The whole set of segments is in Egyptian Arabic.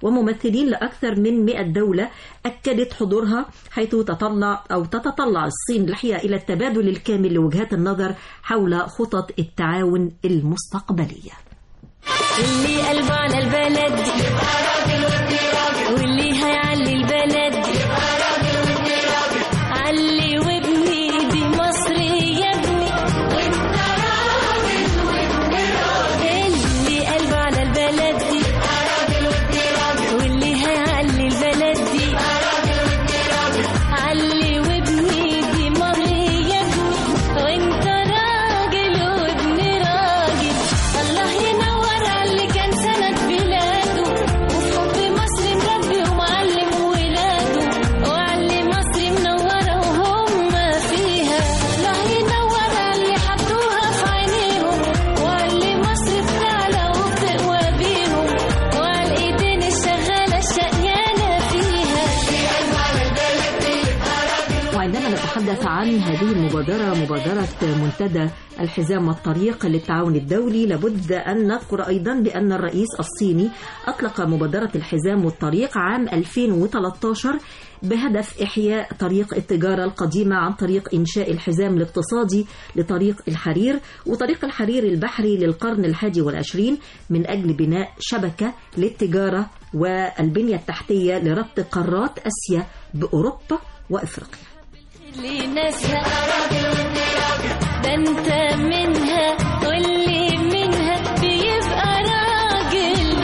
وممثلين لأكثر من 100 دولة أكدت حضورها حيث تطلع أو تتطلع الصين الحقيقة إلى التبادل الكامل لوجهات النظر حول خطط التعاون المستقبلية اللي قلبه على البلد واللي هيعلي البلد علي وابني دي مصر يا ابني اللي قلبه على البلد دي واللي هيعلي البلد دي علي وابني دي مصر يا ابني وانت راجل وابن راجل الله ينور على اللي كان سند بلاده وفي حب مصر مربي ومعلم ولاده وعلي مصر منورة وهم فيها الله ينور على اللي حطوها في عينيهم وعلي مصر بتعلى وبتقوى بيهم وعلى الايدين الشغالة الشقيانة فيها وعندما نتحدث عن هذه المبادرة مبادرة منتدى الحزام والطريق للتعاون الدولي لابد أن نذكر أيضا بأن الرئيس الصيني أطلق مبادرة الحزام والطريق عام 2013 بهدف إحياء طريق التجارة القديمة عن طريق إنشاء الحزام الاقتصادي لطريق الحرير وطريق الحرير البحري للقرن الحادي والعشرين من أجل بناء شبكة للتجارة والبنية التحتية لربط قارات أسيا بأوروبا وإفريقيا اللي ناسها ده انت منها واللي منها بيبقى راجل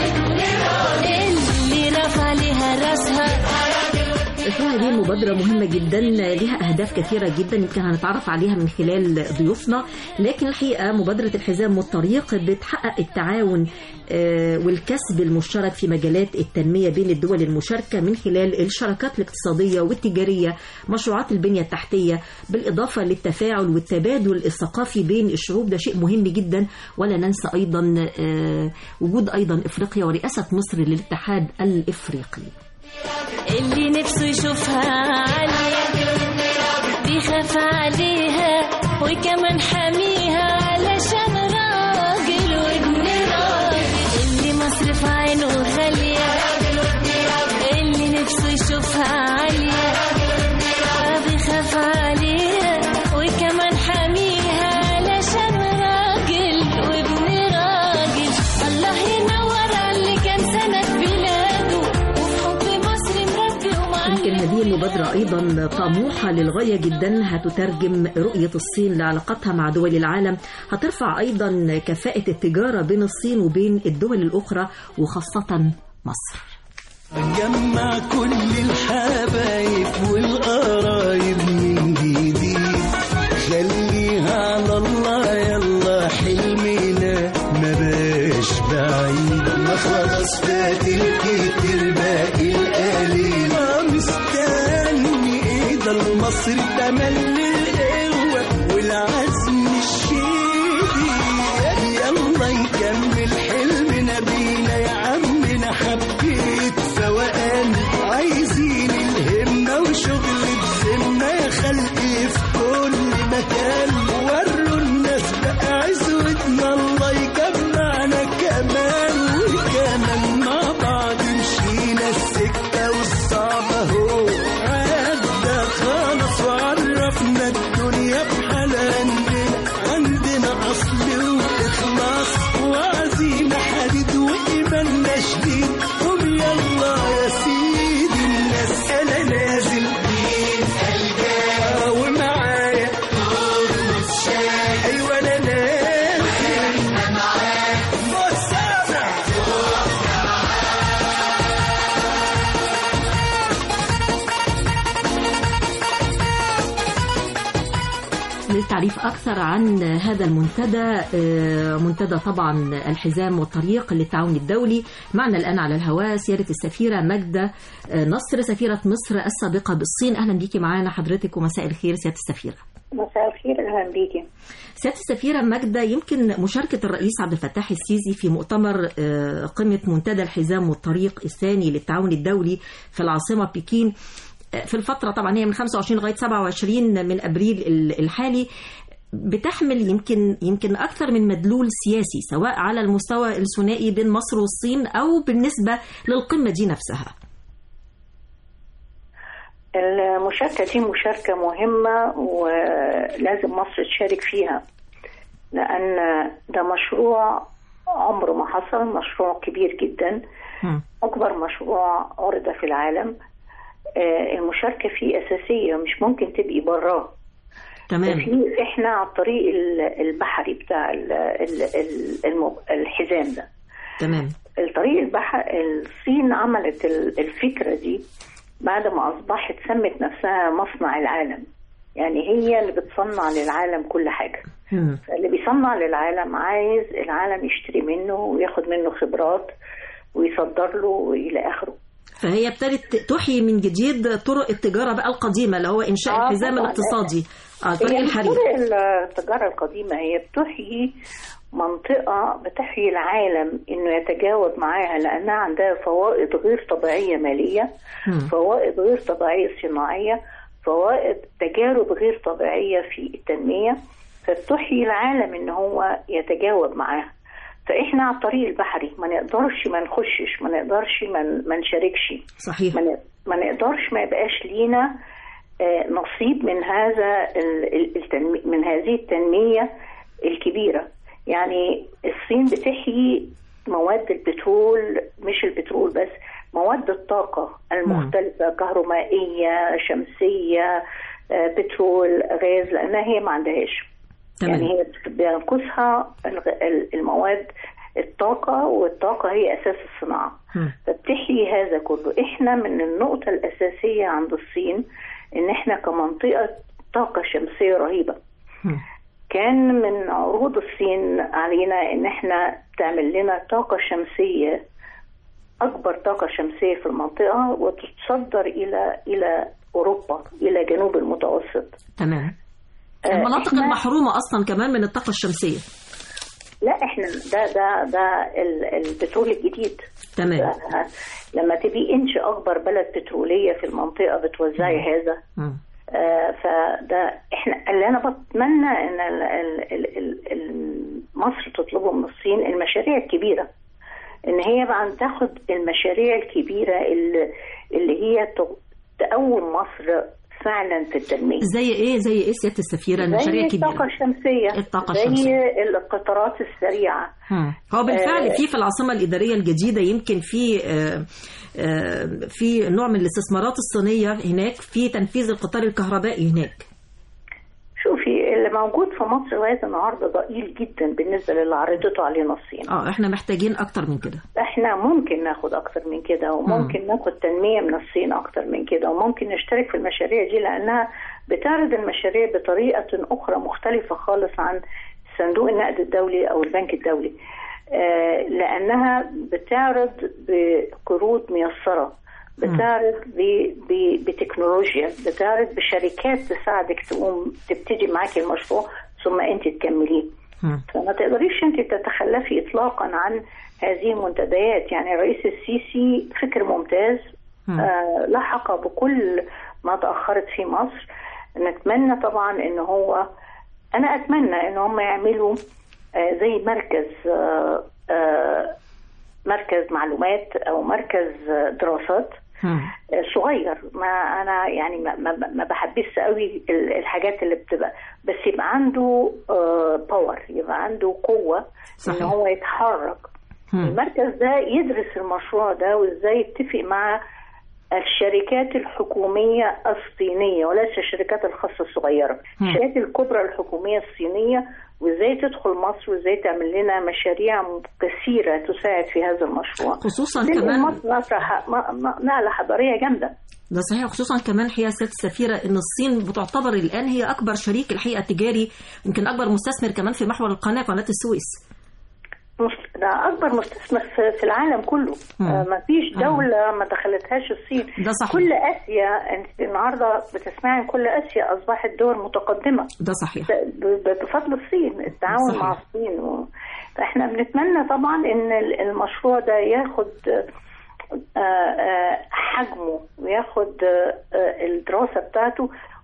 اللي رفع لها راسها الحقيقة دي مبادرة مهمة جدا لها أهداف كثيرة جدا يمكن هنتعرف عليها من خلال ضيوفنا لكن الحقيقة مبادرة الحزام والطريق بتحقق التعاون آه، والكسب المشترك في مجالات التنمية بين الدول المشاركة من خلال الشراكات الاقتصادية والتجارية مشروعات البنية التحتية بالإضافة للتفاعل والتبادل الثقافي بين الشعوب ده شيء مهم جدا ولا ننسى أيضا آه، وجود أيضا إفريقيا ورئاسة مصر للاتحاد الإفريقي اللي نفسه يشوفها عالية بيخاف عليها وكمان حاميها علشان راجل وابن راجل اللي مصر في عينه غالية اللي نفسه يشوفها عالية بيخاف عليها وكمان حاميها علشان راجل وابن راجل الله ينور على اللي كان سند بلاده وفي حب مصر مربي ومعلم يمكن هذه المبادرة أيضا طموحة للغاية جدا هتترجم رؤية الصين لعلاقتها مع دول العالم هترفع أيضا كفاءة التجارة بين الصين وبين الدول الأخرى وخاصة مصر جمع كل الحبايب والقرايب من جديد خليها على الله يلا حلمنا ما باش بعيد ما خلاص فات الكتير باقي القليل ما مستني ايه ده المصري تملي القوة والعزم الشديد يلا نكمل حلمنا بينا يا عمنا حبيت فوقان عايزين الهمة وشغل بذمة يا خلقي في كل مكان وروا الناس بقى عزوتنا الله يجمعنا كمان وكمان مع بعض مشينا السكة والصعبة هو عدى خلاص وعرفنا الدنيا بحالها عندنا عندنا أصل وإخلاص وعزيمة حديد وإيماننا شديد قوم يلا يا سيدي الناس أنا نازل بين الجاه ومعايا أيوة أنا نازل بص أنا للتعريف أكثر عن هذا المنتدى آه، منتدى طبعا الحزام والطريق للتعاون الدولي معنا الآن على الهواء سيادة السفيرة ماجدة آه، نصر سفيرة مصر السابقة بالصين أهلا بيكي معانا حضرتك ومساء الخير سيادة السفيرة مساء الخير اهلا بيكي سيادة السفيرة ماجدة يمكن مشاركة الرئيس عبد الفتاح السيسي في مؤتمر آه، قمة منتدى الحزام والطريق الثاني للتعاون الدولي في العاصمة بكين آه، في الفترة طبعا هي من 25 لغاية 27 من أبريل ال- الحالي بتحمل يمكن يمكن اكثر من مدلول سياسي سواء على المستوى الثنائي بين مصر والصين او بالنسبه للقمه دي نفسها المشاركة دي مشاركة مهمة ولازم مصر تشارك فيها لأن ده مشروع عمره ما حصل مشروع كبير جدا مم. أكبر مشروع عرض في العالم آه، المشاركة فيه أساسية مش ممكن تبقي براه تمام في احنا على الطريق ال- البحري بتاع ال- ال- ال- الم- الحزام ده تمام الطريق البحر الصين عملت ال- الفكرة دي بعد ما أصبحت سمت نفسها مصنع العالم يعني هي اللي بتصنع للعالم كل حاجة مم. اللي بيصنع للعالم عايز العالم يشتري منه وياخد منه خبرات ويصدر له إلى آخره فهي ابتدت تحيي من جديد طرق التجاره بقى القديمه اللي هو انشاء آه، الحزام طبعاً. الاقتصادي آه، طريق هي مش الحرير طرق التجارة القديمة هي بتحيي منطقة بتحيي العالم انه يتجاوب معاها لانها عندها فوائد غير طبيعية مالية مم. فوائد غير طبيعية صناعية فوائد تجارب غير طبيعية في التنمية فبتحيي العالم ان هو يتجاوب معاها فاحنا على الطريق البحري ما نقدرش ما نخشش ما نقدرش ما ما نشاركش صحيح ما ن- ما نقدرش ما يبقاش لينا آه، نصيب من هذا ال- ال- التنمي من هذه التنمية الكبيرة يعني الصين بتحيي مواد البترول مش البترول بس مواد الطاقة المختلفة كهرومائية شمسية آه، بترول غاز لأنها هي ما عندهاش تمام يعني هي بينقصها الغ- ال- المواد الطاقة والطاقة هي أساس الصناعة مم. فبتحيي هذا كله احنا من النقطة الأساسية عند الصين ان احنا كمنطقة طاقة شمسية رهيبة مم. كان من عروض الصين علينا ان احنا تعمل لنا طاقة شمسية اكبر طاقة شمسية في المنطقة وتتصدر الى الى اوروبا الى جنوب المتوسط تمام آه، المناطق إحنا- المحرومه اصلا كمان من الطاقه الشمسيه لا احنا ده ده ده ال- البترول الجديد تمام لما تبقي انت اكبر بلد بترولية في المنطقة بتوزعي هذا مم. آه، فده احنا اللي انا بتمنى ان ال- ال- ال- ال- ال- مصر تطلبه من الصين المشاريع الكبيره ان هي بقى تاخد المشاريع الكبيره اللي, اللي هي ت- تقوم مصر فعلا في التنميه زي ايه زي ايه سياده السفيره المشاريع زي الطاقه الكبيره الشمسيه الطاقة زي الشمسية. القطارات السريعه مم. هو بالفعل آه، في في العاصمه الاداريه الجديده يمكن في آه، آه، في نوع من الاستثمارات الصينيه هناك في تنفيذ القطار الكهربائي هناك شوفي اللي موجود في مصر لغايه النهارده ضئيل جدا بالنسبه للي عرضته علينا الصين اه احنا محتاجين اكتر من كده احنا ممكن ناخد اكتر من كده وممكن ناخد تنمية من الصين اكتر من كده وممكن نشترك في المشاريع دي لانها بتعرض المشاريع بطريقة اخرى مختلفة خالص عن صندوق النقد الدولي او البنك الدولي آه لانها بتعرض بقروض ميسرة بتعرض ب- ب- بتكنولوجيا بتعرض بشركات تساعدك تقوم تبتدي معاكي المشروع ثم انت تكمليه مم. فما تقدريش انت تتخلفي اطلاقا عن هذه المنتديات يعني الرئيس السيسي فكر ممتاز مم. آه لحق بكل ما تاخرت فيه مصر نتمنى طبعا ان هو انا اتمنى ان هم يعملوا آه زي مركز آه آه مركز معلومات او مركز آه، دراسات مم. صغير ما انا يعني ما, ما, ما بحبش قوي ال- الحاجات اللي بتبقى بس يبقى عنده باور يبقى عنده قوه ان صحيح. هو يتحرك مم. المركز ده يدرس المشروع ده وازاي يتفق مع الشركات الحكومية الصينية وليس الشركات الخاصة الصغيرة مم. الشركات الكبرى الحكومية الصينية وازاي تدخل مصر وازاي تعمل لنا مشاريع كثيرة تساعد في هذا المشروع خصوصا تنقل كمان مصر نقلة- م- م- نقلة حضارية جامدة ده صحيح خصوصا كمان حقيقه سياده السفيره ان الصين بتعتبر الان هي اكبر شريك الحقيقه تجاري يمكن اكبر مستثمر كمان في محور القناه قناه السويس مست- ده أكبر مستثمر في في العالم كله مم. آه ما فيش دولة ما دخلتهاش الصين ده صحيح. كل آسيا أنت النهاردة بتسمعي إن كل آسيا أصبحت دول متقدمة ده صحيح ب- ب- بفضل الصين التعاون صحيح. مع الصين و... فاحنا بنتمنى طبعا ان ال- المشروع ده ياخد آه، آه، حجمه وياخد آه، آه، الدراسة بتاعته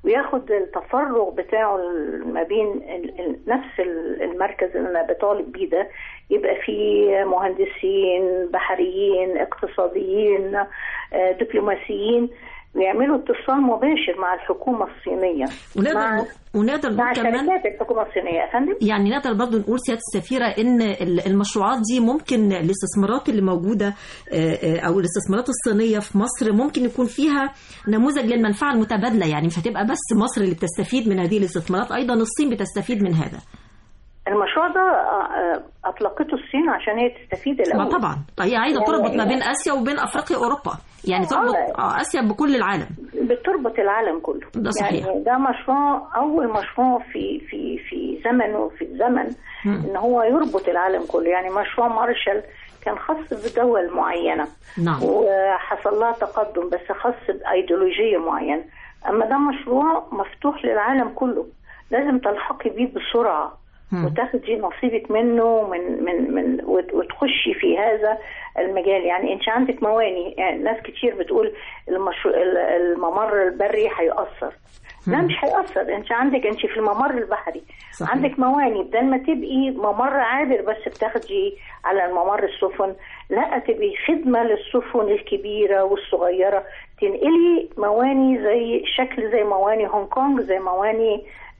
وياخد التفرغ بتاعه ما بين ال- ال- نفس ال- المركز اللي انا بطالب بيه ده يبقى فيه مهندسين بحريين اقتصاديين آه، دبلوماسيين ويعملوا اتصال مباشر مع الحكومه الصينيه ونقدر مع, ونقدر مع نقول كمان شركات الحكومه الصينيه يا فندم يعني نقدر برضو نقول سيادة السفيرة إن ال- المشروعات دي ممكن الاستثمارات اللي موجودة آه، آه، أو الاستثمارات الصينية في مصر ممكن يكون فيها نموذج للمنفعة المتبادلة يعني مش هتبقى بس مصر اللي بتستفيد من هذه الاستثمارات أيضا الصين بتستفيد من هذا المشروع ده آه، آه، اطلقته الصين عشان هي تستفيد ما الاول طبعا هي عايزة يعني- تربط ما بين آسيا وبين أفريقيا وأوروبا يعني تربط آه. آه، آسيا بكل العالم بتربط العالم كله ده صحيح. يعني ده مشروع اول مشروع في في في زمنه في الزمن مم. ان هو يربط العالم كله يعني مشروع مارشال كان خاص بدول معينه نعم وحصل لها تقدم بس خاص بايديولوجيه معينه اما ده مشروع مفتوح للعالم كله لازم تلحقي بيه بسرعه مم. وتاخدي نصيبك منه من من من وت- وتخشي في هذا المجال يعني انت عندك مواني يعني ناس كتير بتقول المشروع الممر البري هيأثر لا مش هيأثر انت عندك انت في الممر البحري صحيح. عندك مواني بدل ما تبقي ممر عابر بس بتاخدي على الممر السفن لا تبقي خدمة للسفن الكبيرة والصغيرة تنقلي مواني زي شكل زي مواني هونج كونج زي مواني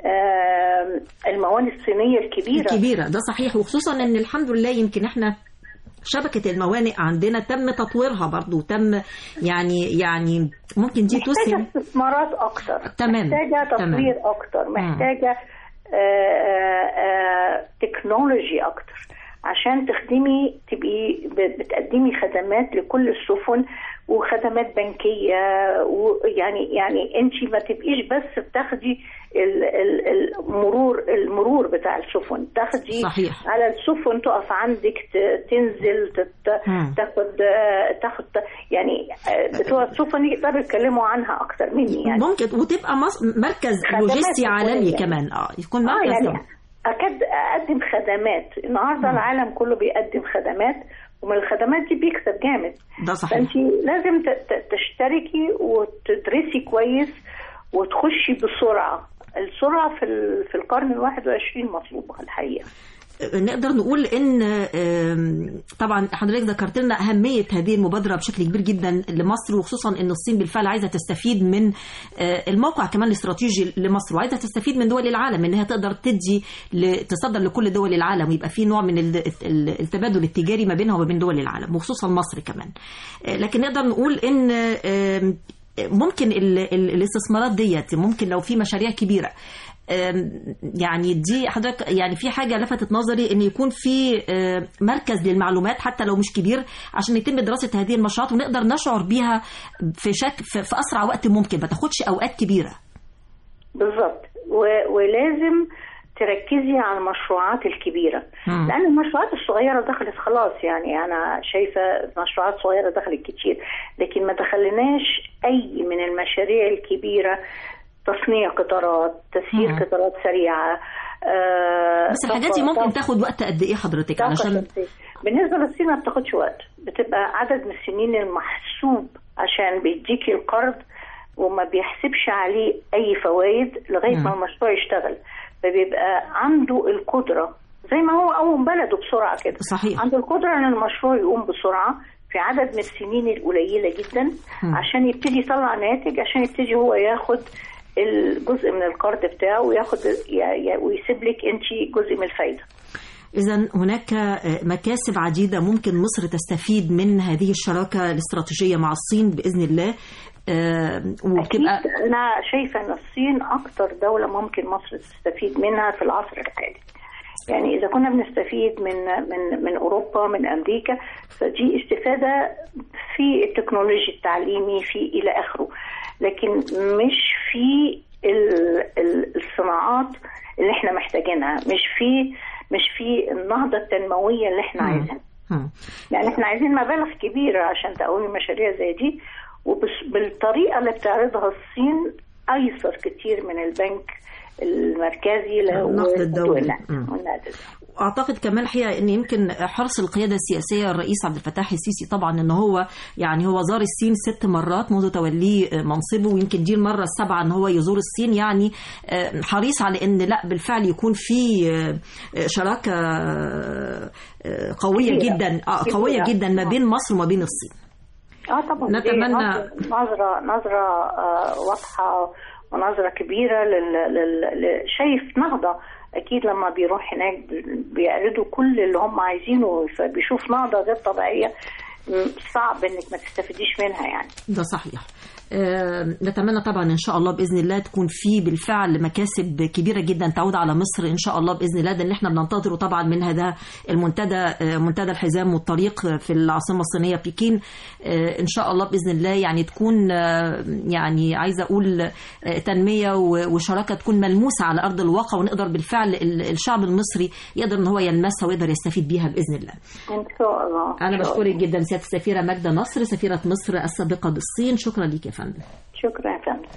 آم، المواني الصينية الكبيرة كبيرة ده صحيح وخصوصا ان الحمد لله يمكن احنا شبكة الموانئ عندنا تم تطويرها برضو تم يعني يعني ممكن دي محتاجة تسهم استثمارات أكتر تمام. محتاجة تطوير تمام. أكتر محتاجة آه، آه، آه، تكنولوجي أكتر عشان تخدمي تبقي ب- بتقدمي خدمات لكل السفن وخدمات بنكية ويعني يعني انت ما تبقيش بس بتاخدي ال- ال- المرور المرور بتاع السفن تاخدي صحيح. على السفن تقف عندك ت- تنزل تت- مم. تاخد تاخد يعني آه، بتوع السفن يقدروا يتكلموا عنها اكتر مني يعني ممكن وتبقى مص- مركز خدمات لوجستي عالمي حكومية. كمان اه يكون اه مركز يعني اكاد اقدم خدمات النهارده العالم كله بيقدم خدمات ومن الخدمات دي بيكسب جامد ده صحيح فانت لازم ت- ت- تشتركي وتدرسي كويس وتخشي بسرعه السرعه في ال- في القرن الواحد وعشرين مطلوبه الحقيقه نقدر نقول ان آم، طبعا حضرتك ذكرت لنا اهميه هذه المبادره بشكل كبير جدا لمصر وخصوصا ان الصين بالفعل عايزه تستفيد من آه، الموقع كمان الاستراتيجي لمصر وعايزه تستفيد من دول العالم انها تقدر تدي ل- تصدر لكل دول العالم ويبقى في نوع من ال- ال- التبادل التجاري ما بينها وما بين دول العالم وخصوصا مصر كمان آه، لكن نقدر نقول ان آم، ممكن ال- ال- الاستثمارات ديت ممكن لو في مشاريع كبيره آم، يعني دي حضرتك يعني في حاجه لفتت نظري ان يكون في آم، مركز للمعلومات حتى لو مش كبير عشان يتم دراسه هذه المشروعات ونقدر نشعر بيها في شك في في اسرع وقت ممكن ما تاخدش اوقات كبيره بالظبط و- ولازم تركزي على المشروعات الكبيرة مم. لأن المشروعات الصغيرة دخلت خلاص يعني أنا شايفة مشروعات صغيرة دخلت كتير لكن ما دخلناش أي من المشاريع الكبيرة تصنيع قطارات تسيير مم. قطارات سريعة آه، بس الحاجات دي طاقة- ممكن طاقة- تاخد وقت قد ايه حضرتك طاقة علشان شمسية. بالنسبة للصين ما بتاخدش وقت بتبقى عدد من السنين المحسوب عشان بيديكي القرض وما بيحسبش عليه أي فوائد لغاية مم. ما المشروع يشتغل فبيبقى عنده القدرة زي ما هو قوم بلده بسرعة كده صحيح عنده القدرة أن المشروع يقوم بسرعة في عدد من السنين القليلة جدا مم. عشان يبتدي يطلع ناتج عشان يبتدي هو ياخد الجزء من القرض بتاعه وياخد ي- ي- ويسيب لك انت جزء من الفايده إذا هناك مكاسب عديدة ممكن مصر تستفيد من هذه الشراكة الاستراتيجية مع الصين بإذن الله آه، وبتبقى أكيد أنا شايفة أن الصين أكتر دولة ممكن مصر تستفيد منها في العصر الحالي يعني إذا كنا بنستفيد من من من أوروبا من أمريكا فدي استفادة في التكنولوجيا التعليمي في إلى آخره لكن مش في ال- ال- الصناعات اللي احنا محتاجينها مش في مش في النهضة التنموية اللي احنا مم. عايزينها مم. يعني احنا عايزين مبالغ كبيرة عشان تقوي مشاريع زي دي وبالطريقة اللي بتعرضها الصين أيسر كتير من البنك المركزي ل- النقد الدولي. والنقد- مم. والنقد. واعتقد كمان الحقيقه ان يمكن حرص القياده السياسيه الرئيس عبد الفتاح السيسي طبعا ان هو يعني هو زار الصين ست مرات منذ توليه منصبه ويمكن دي المره السابعه ان هو يزور الصين يعني آه، حريص على ان لا بالفعل يكون في آه، آه، شراكه آه، آه، قويه كبيرة. جدا اه قويه كبيرة. جدا ما بين مصر وما بين الصين اه طبعا دي نتمنى- نظرة- نظرة نظرة آه، واضحة ونظرة كبيرة لل... لل... ل- شايف نهضة أكيد لما بيروح هناك بيعرضوا كل اللي هم عايزينه فبيشوف نهضة غير طبيعية م- صعب إنك ما تستفيديش منها يعني ده صحيح آه، نتمنى طبعا ان شاء الله باذن الله تكون في بالفعل مكاسب كبيره جدا تعود على مصر ان شاء الله باذن الله ده اللي احنا بننتظره طبعا من هذا المنتدى آه، منتدى الحزام والطريق في العاصمه الصينيه بكين آه، ان شاء الله باذن الله يعني تكون آه، يعني عايزه اقول آه، تنميه و- وشراكه تكون ملموسه على ارض الواقع ونقدر بالفعل ال- الشعب المصري يقدر ان هو يلمسها ويقدر يستفيد بيها باذن الله إن شاء الله انا إن شاء بشكرك الله. جدا سياده السفيره ماجده نصر سفيره مصر السابقه بالصين شكرا ليك يا فندم شكرا يا فندم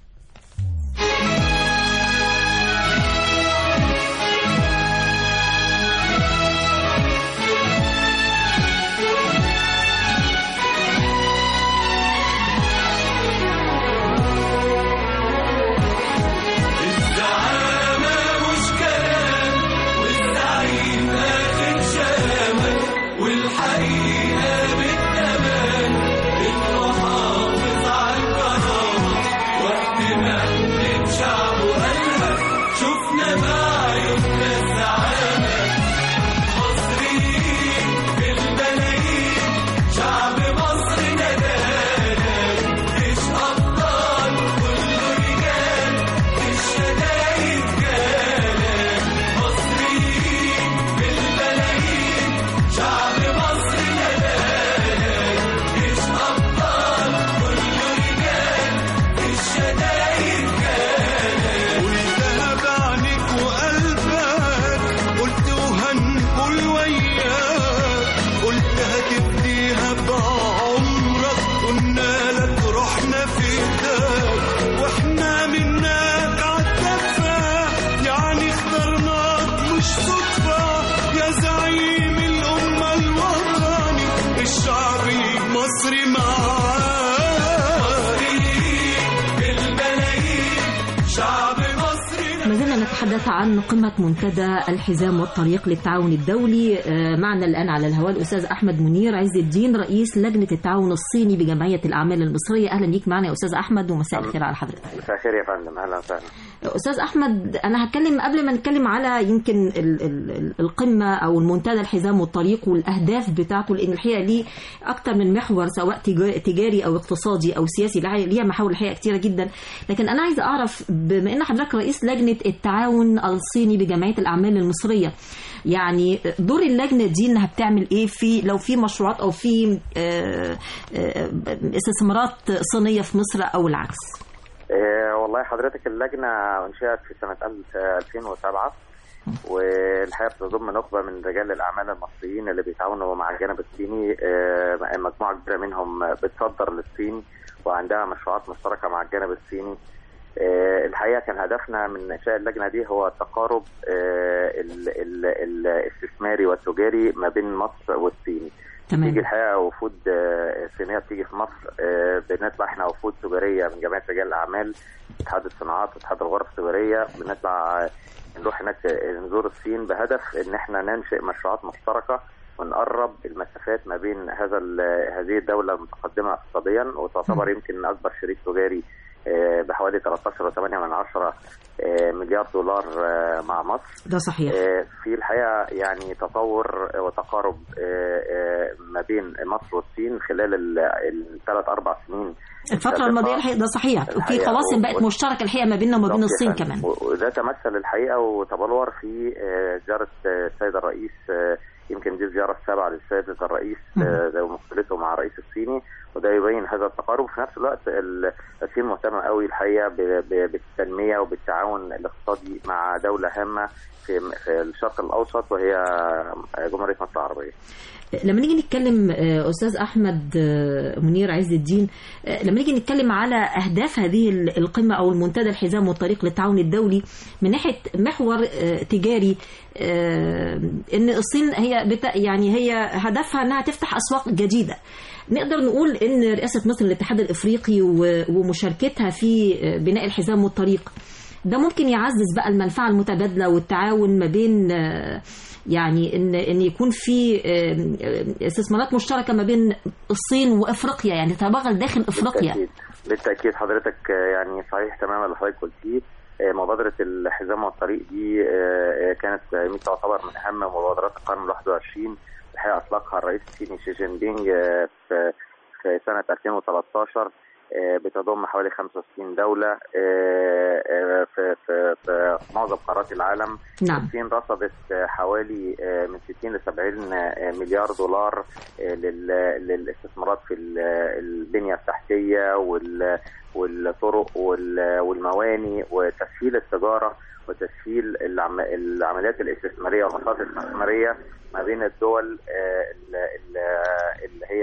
الزعامة مش كلام والزعيم آخر شامة والحقيقة بالتمام المحافظ على الكرامة وقت ما قلت شعبه قالها شفنا بعيوننا الزعامة مصريين بالملايين شعب مصر ندانا مش أبطال كله رجال الشدايد جانا مصريين بالملايين شعب مصر ندانا مش أبطال كله رجال الشدايد جانا والذهب عنك وقلبك قلت وهنقول وياك قلت هتديها بعمرك قلنا لك رحنا فداك واحنا منك عالدفة يعني اخترناك مش صدفة يا زعيم الأمة الوطني الشعبي مصري معاك بالملايين شعب مصري ما زلنا نتحدث عن قمة منتدى الحزام والطريق للتعاون الدولي آه، معنا الآن على الهواء الأستاذ أحمد منير عز الدين رئيس لجنة التعاون الصيني بجمعية الأعمال المصرية أهلا بيك معنا يا أستاذ أحمد ومساء الخير على حضرتك مساء الخير يا فندم اهلا وسهلا أستاذ أحمد أنا هتكلم قبل ما نتكلم على يمكن ال ال ال القمة أو المنتدى الحزام والطريق والأهداف بتاعته لأن الحقيقة ليه أكتر من محور سواء تجا- تجاري أو اقتصادي أو سياسي لها- ليها محاور الحقيقة كتيرة جدا لكن أنا عايزة أعرف بما أن حضرتك رئيس لجنة التعاون الصيني بجمعية الأعمال المصرية يعني دور اللجنة دي إنها بتعمل إيه في لو في مشروعات أو في آه، آه، استثمارات صينية في مصر أو العكس إيه والله حضرتك اللجنة انشئت في سنة 2007 والحقيقة بتضم نخبة من رجال الأعمال المصريين اللي بيتعاونوا مع الجانب الصيني إيه، مجموعة كبيرة منهم بتصدر للصين وعندها مشروعات مشتركة مع الجانب الصيني إيه، الحقيقة كان هدفنا من إنشاء اللجنة دي هو التقارب إيه، ال- ال- ال- الاستثماري والتجاري ما بين مصر والصين تمام تيجي الحقيقه وفود آه، صينيه بتيجي في مصر آه، بنطلع احنا وفود تجاريه من جمعيه رجال الاعمال اتحاد الصناعات واتحاد الغرف التجاريه بنطلع آه، نروح هناك آه، نزور الصين بهدف ان احنا ننشئ مشروعات مشتركه ونقرب المسافات ما بين هذا ال- هذه الدوله المتقدمه اقتصاديا وتعتبر يمكن اكبر شريك تجاري آه، بحوالي 13.8 من عشرة آه، مليار دولار آه، مع مصر ده صحيح آه، في الحقيقه يعني تطور وتقارب آه، آه، ما بين مصر والصين خلال الثلاث اربع سنين الفترة الماضية الحقيقة ده صحيح وفي الحقيقة قواسم و- بقت مشتركة الحقيقة ما بيننا وما بين بالظبط يا الصين فندم. كمان و- وده تمثل الحقيقه وتبلور في آه، زياره آه، السيد الرئيس آه، يمكن دي الزياره السابعه للسيد الرئيس آه، ده ومقابلته مع الرئيس الصيني وده يبين هذا التقارب وفي نفس الوقت ال- الصين مهتمه قوي الحقيقه ب- ب- بالتنميه وبالتعاون الاقتصادي مع دوله هامه في في الشرق الاوسط وهي جمهوريه مصر العربيه. لما نيجي نتكلم آه، استاذ احمد آه، منير عز الدين آه، لما نيجي نتكلم على اهداف هذه ال- القمه او المنتدى الحزام والطريق للتعاون الدولي من ناحيه محور آه، تجاري آه، ان الصين هي بت يعني هي هدفها انها تفتح اسواق جديده نقدر نقول ان رئاسه مصر للاتحاد الافريقي و- ومشاركتها في آه، بناء الحزام والطريق ده ممكن يعزز بقى المنفعه المتبادله والتعاون ما بين آه، يعني ان ان يكون في آه، آه، استثمارات مشتركه ما بين الصين وافريقيا يعني تبغل داخل افريقيا بالتأكيد بالتأكيد حضرتك آه، يعني صحيح تماما اللي حضرتك قلتيه آه، مبادرة الحزام والطريق دي آه، آه، كانت آه، يمكن تعتبر من أهم مبادرات القرن ال 21 الحقيقة أطلقها الرئيس الصيني شي جين بينج آه، في في سنة 2013 آه، بتضم حوالي 65 دولة آه، آه، في في في معظم قارات العالم نعم الصين رصدت آه، حوالي آه، من 60 ل 70 آه، مليار دولار آه، لل- للاستثمارات في ال- البنية التحتية وال- والطرق وال- والمواني وتسهيل التجارة وتسهيل العم- العمليات الاستثمارية والنشاطات الاستثمارية ما بين الدول آه، ال- ال- اللي هي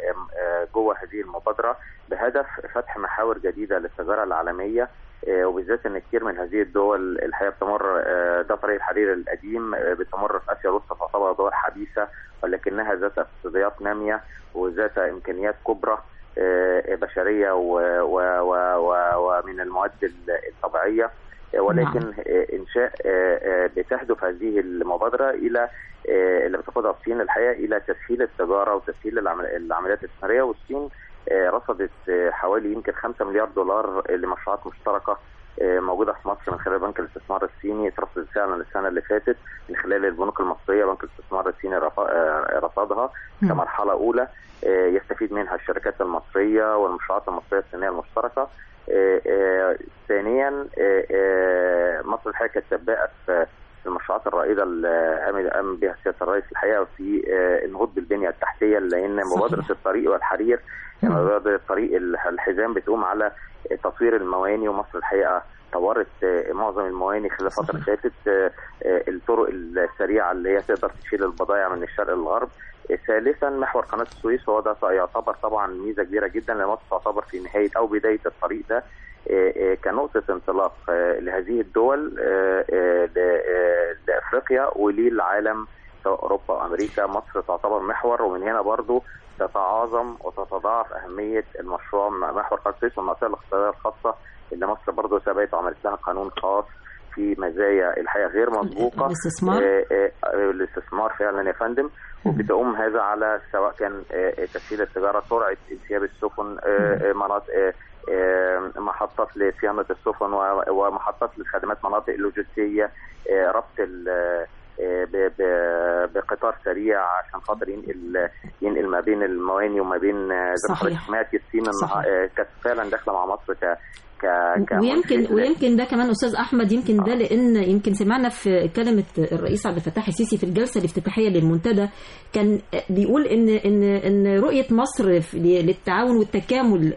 آه، جوه هذه المبادرة بهدف فتح محاور جديدة للتجارة العالمية آه، وبالذات ان كتير من هذه الدول الحقيقه بتمر آه، ده طريق الحرير القديم آه، بتمر في اسيا الوسطى تعتبر دول حديثه ولكنها ذات اقتصاديات ناميه وذات امكانيات كبرى آه، بشريه و- و- و- و- ومن المواد ال- الطبيعيه آه، ولكن آه، انشاء آه، آه، بتهدف هذه المبادره الى آه، اللي بتاخدها الصين الحقيقه الى تسهيل التجاره وتسهيل العمل- العمليات الاستثماريه والصين آه، رصدت آه، حوالي يمكن 5 مليار دولار آه، لمشروعات مشتركه آه، موجوده في مصر من خلال بنك الاستثمار الصيني اترصدت فعلا السنه اللي فاتت من خلال البنوك المصريه بنك الاستثمار الصيني رف- آه، رصدها مم. كمرحله اولى آه، يستفيد منها الشركات المصريه والمشروعات المصريه الصينيه المشتركه آه، آه، ثانيا آه، آه، مصر الحقيقه كانت سباقه في في المشروعات الرائده اللي قام قام بها سياده الرئيس الحقيقه في آه، النهوض بالبنيه التحتيه لان مبادره صحيح. الطريق والحرير مم. مبادره الطريق الح- الحزام بتقوم على تطوير المواني ومصر الحقيقه طورت آه، معظم المواني خلال الفتره اللي فاتت آه، آه، الطرق السريعه اللي هي تقدر تشيل البضائع من الشرق للغرب آه، ثالثا محور قناه السويس وهو ده يعتبر طبعا ميزه كبيره جدا لان مصر تعتبر في نهايه او بدايه الطريق ده آه، آه، كنقطه انطلاق آه، لهذه الدول آه، آه، ل- آه، لافريقيا وللعالم سواء اوروبا وامريكا مصر تعتبر محور ومن هنا برضو تتعاظم وتتضاعف اهميه المشروع محور قناه السويس والمنطقه الاقتصاديه الخاصه اللي مصر برضو سبقت وعملت لها قانون خاص في مزايا الحقيقه غير مسبوقه الاستثمار. آه، آه، آه، الاستثمار فعلا يا فندم وبتقوم هذا على سواء كان آه، آه، تسهيل التجاره سرعه انسياب السفن آه، آه، مناطق آه، آه، محطات لصيانه السفن و- ومحطات لخدمات مناطق اللوجستيه آه، ربط ال- آه، ب- ب- بقطار سريع عشان خاطر ينقل ينقل ما بين المواني وما بين آه، زي ما صحيح. حضرتك سمعتي الصين النها- صحيح. آه، كانت فعلا داخله مع مصر ك ك ويمكن كمنشئ ويمكن ده كمان استاذ احمد يمكن ده لان يمكن سمعنا في كلمه الرئيس عبد الفتاح السيسي في الجلسه الافتتاحيه للمنتدى كان بيقول ان ان ان رؤيه مصر في- للتعاون والتكامل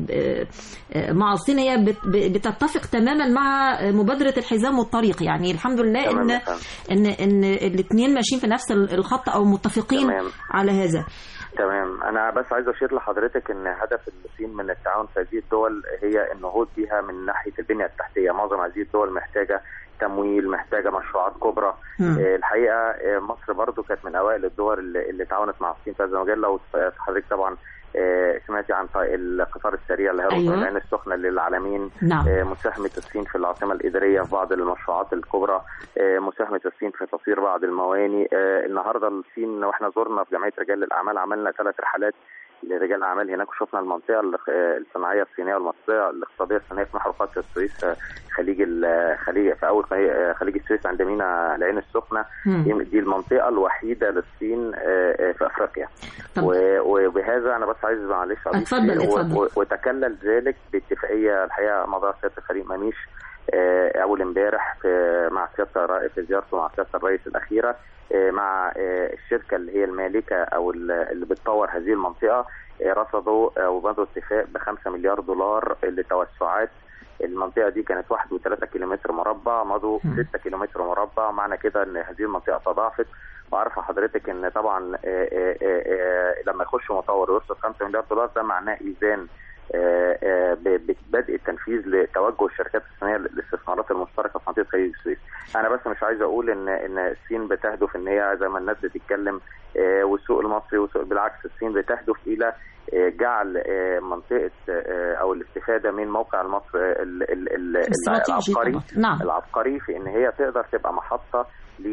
مع الصين هي بت- بتتفق تماما مع مبادره الحزام والطريق يعني الحمد لله تمام ان يا فندم. ان ان الاثنين ماشيين في نفس الخط او متفقين تمام. على هذا تمام انا بس عايز اشير لحضرتك ان هدف الصين من التعاون في هذه الدول هي النهوض بها من ناحيه البنيه التحتيه معظم هذه الدول محتاجه تمويل محتاجه مشروعات كبرى مم. آه، الحقيقه آه، مصر برضو كانت من اوائل الدول اللي, اللي تعاونت مع الصين في هذا المجال لو حضرتك طبعا آه، سمعتي عن ط- القطار السريع اللي هيروح أيوة. من العين السخنه للعالمين نعم آه، مساهمة الصين في العاصمة الإدارية في بعض المشروعات الكبرى آه، مساهمة الصين في تطوير بعض المواني آه، النهاردة الصين واحنا زرنا في جمعية رجال الأعمال عملنا ثلاث رحلات لرجال الأعمال هناك وشفنا المنطقة الاق- آه، الصناعية الصينية والمنطقة الاقتصادية الصينية في محور قناة السويس آه، خليج الخليج في أول خليج- آه، خليج السويس عند ميناء العين السخنة مم. دي دي المنطقة الوحيدة للصين آه، آه، في أفريقيا طب و- وبهذا انا بس عايز معلش أضيف اتفضل، و- اتفضل. و- وتكلل ذلك باتفاقيه الحقيقه مضى سياده الخليل مميش آه، اول امبارح في مع سياده الرئيس في زيارته مع سياده الرئيس الاخيره آه، مع آه، الشركه اللي هي المالكه او ال- اللي بتطور هذه المنطقه آه، رصدوا آه، ومضوا اتفاق ب 5 مليار دولار لتوسعات المنطقه دي كانت 1.3 كيلومتر مربع مضوا مم. 6 كيلومتر مربع معنى كده ان هذه المنطقه تضاعفت وعارفه حضرتك ان طبعا آه، آه، آه، آه، لما يخش مطور ويرصد 5 مليار دولار ده معناه ايزان آه، آه، ب- ببدء التنفيذ لتوجه الشركات الصينيه للاستثمارات المشتركه في منطقه خليج السويس. انا بس مش عايز اقول ان ان الصين بتهدف ان هي زي ما الناس بتتكلم آه، والسوق المصري والسوق بالعكس الصين بتهدف الى آه، جعل آه، منطقه آه، او الاستفاده من موقع المصر ال- ال- ال- استراتيجي العبقري طبعا. نعم. العبقري في ان هي تقدر تبقى محطه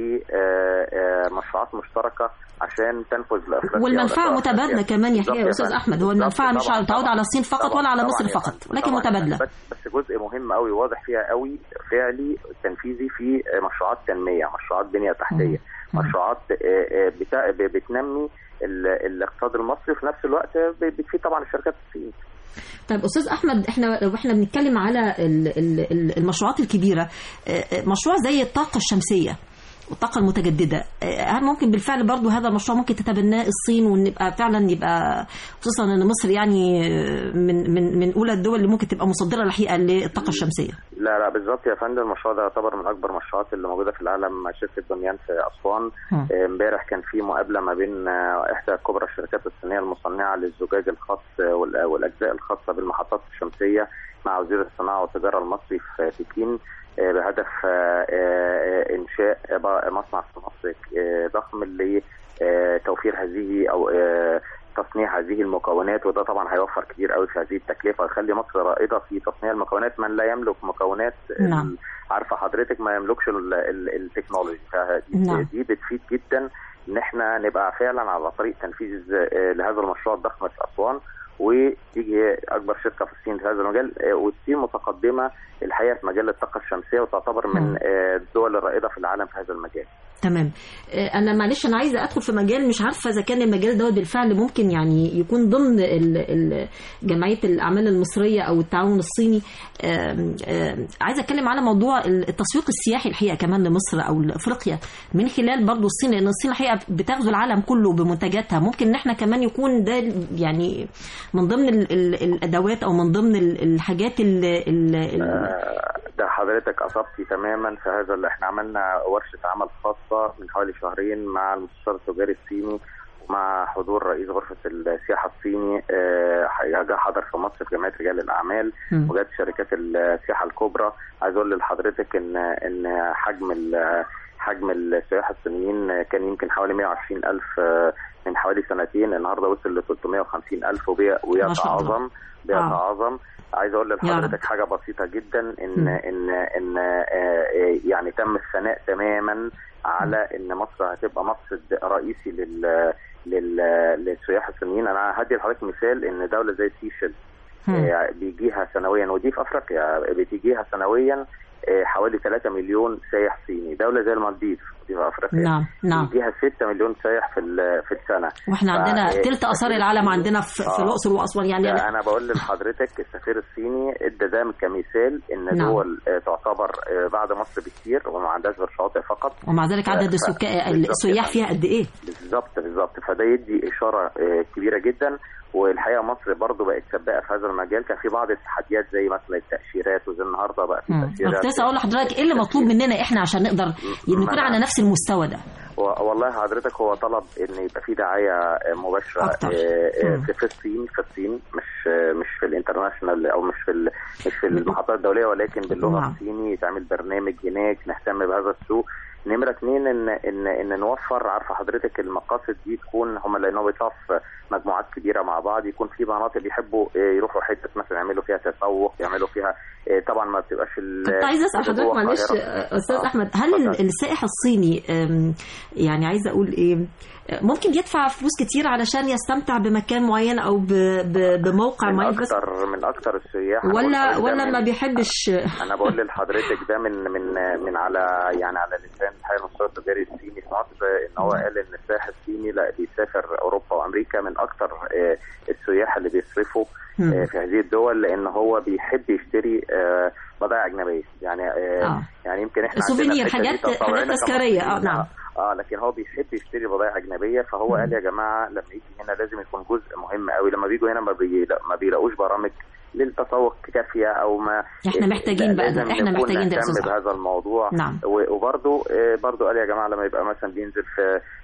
لمشروعات مشتركه عشان تنفذ لافريقيا والمنفعه ولا متبادله كمان يا بالظبط حقيقة يا استاذ فندم. احمد هو بالظبط المنفعه مش طبعاً، هتعود طبعاً. على الصين فقط طبعاً، ولا على طبعاً مصر يا فقط فندم. ولكن طبعاً. متبادله بس بس جزء مهم قوي واضح فيها قوي فعلي تنفيذي في مشروعات تنميه مشروعات بنيه تحتيه مم. مشروعات آه، آه، بتا- ب- بتنمي ال- الاقتصاد المصري وفي نفس الوقت ب- بتفيد طبعا الشركات الصينيه طيب استاذ احمد احنا لو احنا بنتكلم على ال- ال- ال- المشروعات الكبيره آه، آه، مشروع زي الطاقه الشمسيه والطاقة المتجددة آه، هل ممكن بالفعل برضو هذا المشروع ممكن تتبناه الصين ونبقى فعلا يبقى خصوصا ان مصر يعني آه، من من من اولى الدول اللي ممكن تبقى مصدرة الحقيقة للطاقة الشمسية لا لا بالظبط يا فندم المشروع ده يعتبر من اكبر المشروعات اللي موجوده في العالم مع شركه بنيان في اسوان مم. آه، امبارح كان في مقابله ما بين آه، احدى كبرى الشركات الصينيه المصنعه للزجاج الخاص آه، وال- والاجزاء الخاصه بالمحطات الشمسيه مع وزير الصناعه والتجاره المصري في بكين آه، بهدف آه، آه، انشاء ب- مصنع في مصر آه، ضخم لتوفير هذه او آه، تصنيع هذه المكونات وده طبعا هيوفر كتير قوي في هذه التكلفه ويخلي مصر رائده في تصنيع المكونات من لا يملك مكونات نعم. عارفه حضرتك ما يملكش ال- ال- التكنولوجي نعم. فدي بتفيد جدا ان احنا نبقى فعلا على طريق تنفيذ آه، لهذا المشروع الضخم في اسوان وتيجي اكبر شركه في الصين في هذا المجال آه، والصين متقدمه الحقيقه في مجال الطاقه الشمسيه وتعتبر مم. من آه، الدول الرائده في العالم في هذا المجال تمام آه، انا معلش انا عايزه ادخل في مجال مش عارفه اذا كان المجال دوت بالفعل ممكن يعني يكون ضمن ال- ال- جمعيه الاعمال المصريه او التعاون الصيني آم، آم، عايزه اتكلم على موضوع التسويق السياحي الحقيقه كمان لمصر او لافريقيا من خلال برضو الصين لان الصين الحقيقه بتغزو العالم كله بمنتجاتها ممكن ان احنا كمان يكون ده يعني من ضمن ال- ال- الادوات او من ضمن ال- الحاجات اللي آه، ده حضرتك اصبتي تماما في هذا اللي احنا عملنا ورشه عمل خاصه من حوالي شهرين مع المستشار التجاري الصيني ومع حضور رئيس غرفه السياحه الصيني آه، جه حضر في مصر في جمعيه رجال الاعمال مم. وجات شركات السياحه الكبرى عايز اقول لحضرتك ان ان حجم ال- حجم السياح الصينيين كان يمكن حوالي 120 الف من حوالي سنتين النهارده وصل ل 350 الف وبي- ما شاء الله. ويتعاظم بيتعاظم عايز اقول يا رب. لحضرتك حاجه بسيطه جدا ان مم. ان ان آه، آه، يعني تم الثناء تماما على ان مصر هتبقى مقصد رئيسي لل لل للسياح الصينيين انا هدي لحضرتك مثال ان دوله زي سيشل مم. آه، بيجيها سنويا ودي في افريقيا بتيجيها سنويا آه، حوالي 3 مليون سايح صيني دوله زي المالديف دي في افريقيا نعم نعم بيجيها 6 مليون سايح في ال- في السنه واحنا عندنا ف- تلت اثار العالم عندنا في, في آه. الاقصر واسوان يعني ده انا بقول لحضرتك السفير الصيني ادى ده كمثال ان نعم. دول آه، تعتبر آه، بعد مصر بكتير وما عندهاش غير شواطئ فقط ومع ذلك عدد ف- السكان بالظبط السياح كده. فيها قد ايه؟ بالظبط بالظبط فده يدي اشاره آه، كبيره جدا والحقيقه مصر برضو بقت سباقه في هذا المجال كان في بعض التحديات زي مثلا التأشيرات وزي النهارده بقى في مم. كنت تأشيرات لسه اقول لحضرتك ايه اللي مطلوب مننا احنا عشان نقدر نكون ما- على نفس المستوى ده و- والله حضرتك هو طلب ان يبقى في دعايه آه، مباشره أكتر. آه، آه، مم. في في الصين في الصين مش آه، مش في الانترناشونال او مش في ال- مش في المحطات الدوليه ولكن باللغه نعم. الصيني يتعمل برنامج هناك نهتم بهذا السوق نمرة اتنين ان ان ان نوفر عارفه حضرتك المقاصد دي تكون هم لانهم بيطلعوا في مجموعات كبيره مع بعض يكون في مناطق بيحبوا آه، يروحوا حته مثلا يعملوا فيها تسوق يعملوا فيها آه، طبعا ما بتبقاش ال- كنت عايزه اسال اللي حضرتك جوه معلش القاهرة. آه، استاذ آه. احمد هل ال- اتفضل. السائح الصيني آم، يعني عايزه اقول ايه آه، ممكن يدفع فلوس كتير علشان يستمتع بمكان معين او ب- ب- بموقع من معين بس اكتر من اكتر السياح أنا بقول ولا لحضرتك ده ولا من- ما بيحبش انا بقول لحضرتك ده من من من على يعني على لسان الحقيقه المستوى التجاري الصيني في مصر ان هو قال ان السائح الصيني لا بيسافر اوروبا وامريكا من اكتر آه، السياح اللي بيصرفوا مم. آه، في هذه الدول لان هو بيحب يشتري آه، بضائع اجنبيه يعني آه، آه. يعني يمكن احنا سوفينير، عندنا الحتة دي حاجات- تطوعنا حاجات تذكارية، آه، كمصريين. نعم. اه لكن هو بيحب يشتري بضائع اجنبيه فهو قال يا جماعه لما يجي هنا لازم يكون جزء مهم قوي لما بيجوا هنا ما, بيلا ما بيلاقوش برامج للتسوق كافيه او ما إحنا محتاجين بقى ده، لازم إحنا نكون محتاجين ده يا نهتم أستاذ بهذا الموضوع نعم. و- وبرضه آه، برضه قال يا جماعه لما يبقى مثلا بينزل في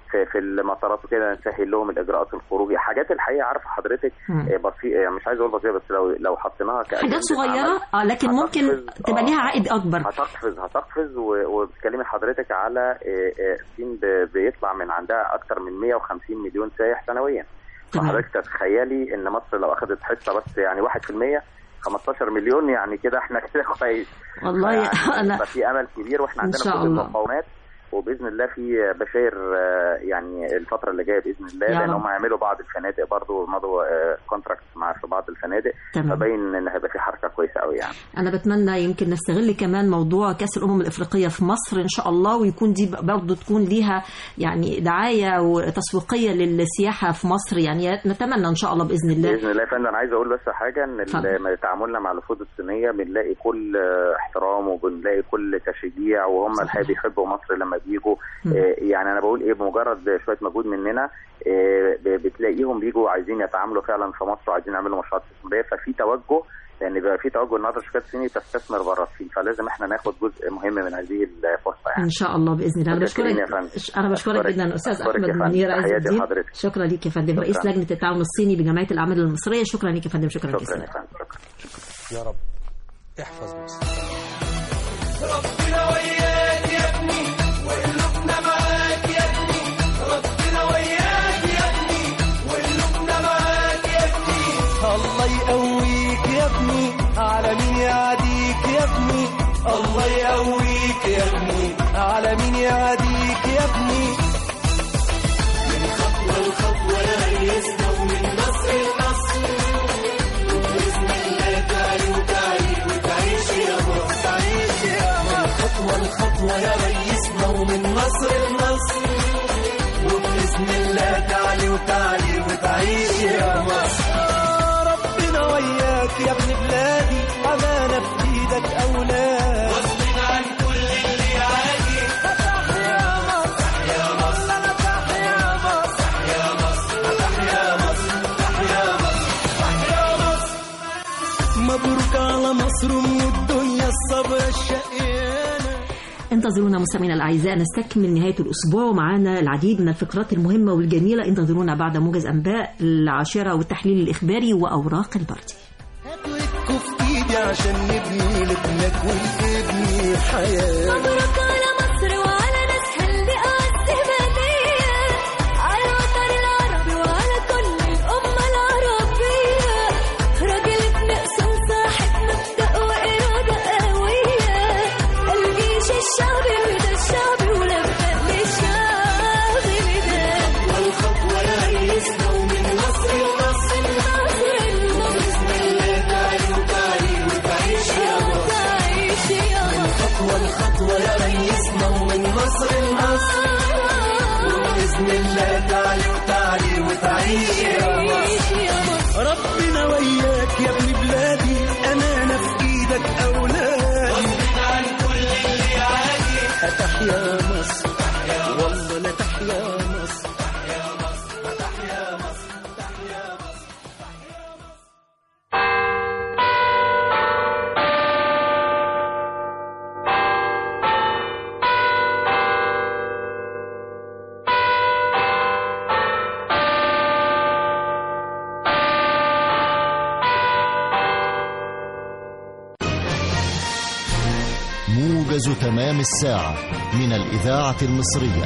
في, في المطارات وكده نسهل لهم الاجراءات الخروجي حاجات الحقيقه عارفه حضرتك مم. آه، بسيطه يعني مش عايز اقول بسيطه بس لو لو حطيناها حاجات كأجندة صغيره عمل، اه لكن ممكن هتقفز- تبقى آه، ليها عائد اكبر هتقفز هتقفز و- وبتكلمي حضرتك على آه، آه، الصين ب- بيطلع من عندها اكثر من 150 مليون سائح سنويا تمام. فحضرتك تتخيلي ان مصر لو اخذت حصه بس يعني 1% 15 مليون يعني كده احنا كده كويس والله يعني انا يبقى في امل كبير واحنا إن عندنا شاء كل الله. المقاومات وباذن الله في بشاير آه، يعني الفتره اللي جايه باذن الله يا لان رب. هم هيعملوا بعض الفنادق برضه مضوا كونتراكت مع في بعض الفنادق تمام. فباين ان هيبقى في حركه كويسه قوي يعني انا بتمنى يمكن نستغل كمان موضوع كاس الامم الافريقيه في مصر ان شاء الله ويكون دي برضه تكون ليها يعني دعايه وتسويقيه للسياحه في مصر يعني نتمنى ان شاء الله باذن الله باذن الله يا فندم انا عايز اقول بس حاجه ان اتفضل. ال- ما تعاملنا مع الوفود الصينيه بنلاقي كل آه، احترام وبنلاقي كل تشجيع وهم صحيح. الحقيقه بيحبوا مصر لما بيجوا مم. آه، يعني انا بقول ايه بمجرد شويه مجهود مننا آه، ب- بتلاقيهم بيجوا عايزين يتعاملوا فعلا في مصر وعايزين يعملوا مشروعات استثماريه ففي توجه لان بيبقى في توجه النهارده الشركات الصينيه تستثمر بره الصين فلازم احنا ناخد جزء مهم من هذه الفرصه يعني ان شاء الله باذن الله انا بشكرك شكراً يا فندم. انا بشكرك أشكرك. جدا استاذ أشكرك احمد يا فندم. منير عز تحياتي الدين لحضرتك. شكرا ليك يا فندم شكراً. رئيس لجنه التعاون الصيني بجمعيه الاعمال المصريه شكرا ليك يا فندم شكرا, لك شكرا يا يا فندم فندم شكرا يا رب احفظ مصر ربنا وياك يا ابني وقلوبنا معاك يا ابني ربنا وياك يا ابني وقلوبنا معاك يا ابني الله يقويك يا ابني على مين يعاديك يا ابني الله يقويك يا ابني على مين يعاديك يا ابني خطوة الخطوة يا ريسنا ومن مصر لمصر وبإذن الله تعلي وتعلي وتعيش يا مصر ربنا وياك يا ابن بلادي أمانة في إيدك أولاد غصب عن كل اللي يعادي يا مصر يا مصر أنا تحيا مصر يا مصر تحيا مصر تحيا مصر تحيا مصر مبروك على مصر أم الدنيا الصبر الشقيانة انتظرونا مستمعينا الاعزاء نستكمل نهايه الاسبوع ومعانا العديد من الفقرات المهمه والجميله انتظرونا بعد موجز انباء العاشره والتحليل الاخباري واوراق البردي هاتوا في ايدي عشان نبني لابنك ولابني حياه مبروك على مصر وعلى ناسها اللي أعز هدية على الوطن العربي وعلى كل الأمة العربية راجل ابن أصول صاحب مبدأ وإرادة قوية الجيش الشعبي وده الشعبي ولبى للشعب نداء والخطوة يا ريسنا ومن مصر لمصر مصر بسم الله تعالي وتعالي وتعيش يا مصر تعيش يا مصر خطوة الخطوة يا ريسنا ومن مصر لمصر وبإذن الله تعلي وتعلي وتعيش يا مصر ربنا وياك يا ابن بلادي أمانة في إيدك أولادي عن كل اللي يعادي تحيا مصر والله لا تحيا مصر موجز تمام الساعة من الإذاعة المصرية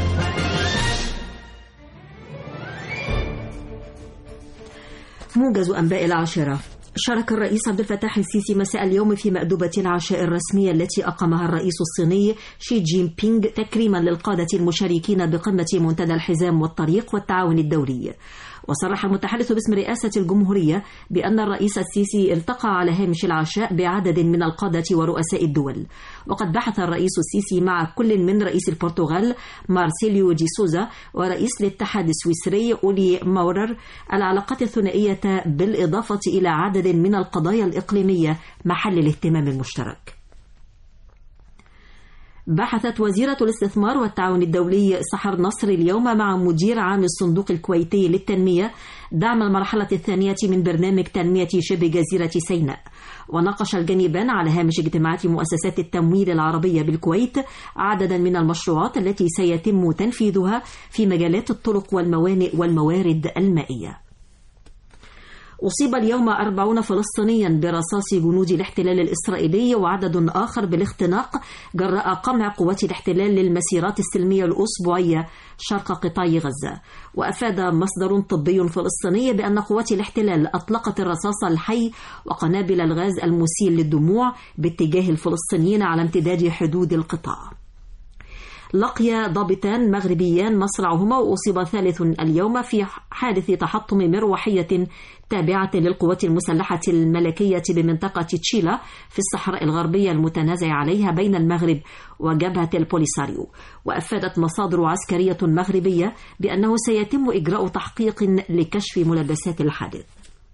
موجز أنباء العاشرة شارك الرئيس عبد الفتاح السيسي مساء اليوم في مأدبة العشاء الرسمية التي أقامها الرئيس الصيني شي جين بينغ تكريما للقادة المشاركين بقمة منتدى الحزام والطريق والتعاون الدولي وصرح المتحدث باسم رئاسة الجمهورية بأن الرئيس السيسي التقى على هامش العشاء بعدد من القادة ورؤساء الدول وقد بحث الرئيس السيسي مع كل من رئيس البرتغال مارسيليو دي سوزا ورئيس الاتحاد السويسري أولي ماورر العلاقات الثنائية بالإضافة إلى عدد من القضايا الإقليمية محل الاهتمام المشترك بحثت وزيرة الاستثمار والتعاون الدولي سحر نصر اليوم مع مدير عام الصندوق الكويتي للتنمية دعم المرحلة الثانية من برنامج تنمية شبه جزيرة سيناء وناقش الجانبان على هامش اجتماعات مؤسسات التمويل العربية بالكويت عددا من المشروعات التي سيتم تنفيذها في مجالات الطرق والموانئ والموارد المائية أصيب اليوم أربعون فلسطينيا برصاص جنود الاحتلال الإسرائيلي وعدد آخر بالاختناق جراء قمع قوات الاحتلال للمسيرات السلمية الأسبوعية شرق قطاع غزة وأفاد مصدر طبي فلسطيني بأن قوات الاحتلال أطلقت الرصاص الحي وقنابل الغاز المسيل للدموع باتجاه الفلسطينيين على امتداد حدود القطاع لقي ضابطان مغربيان مصرعهما وأصيب ثالث اليوم في حادث تحطم مروحية تابعة للقوات المسلحة الملكية بمنطقة تشيلا في الصحراء الغربية المتنازع عليها بين المغرب وجبهة البوليساريو وأفادت مصادر عسكرية مغربية بأنه سيتم إجراء تحقيق لكشف ملبسات الحادث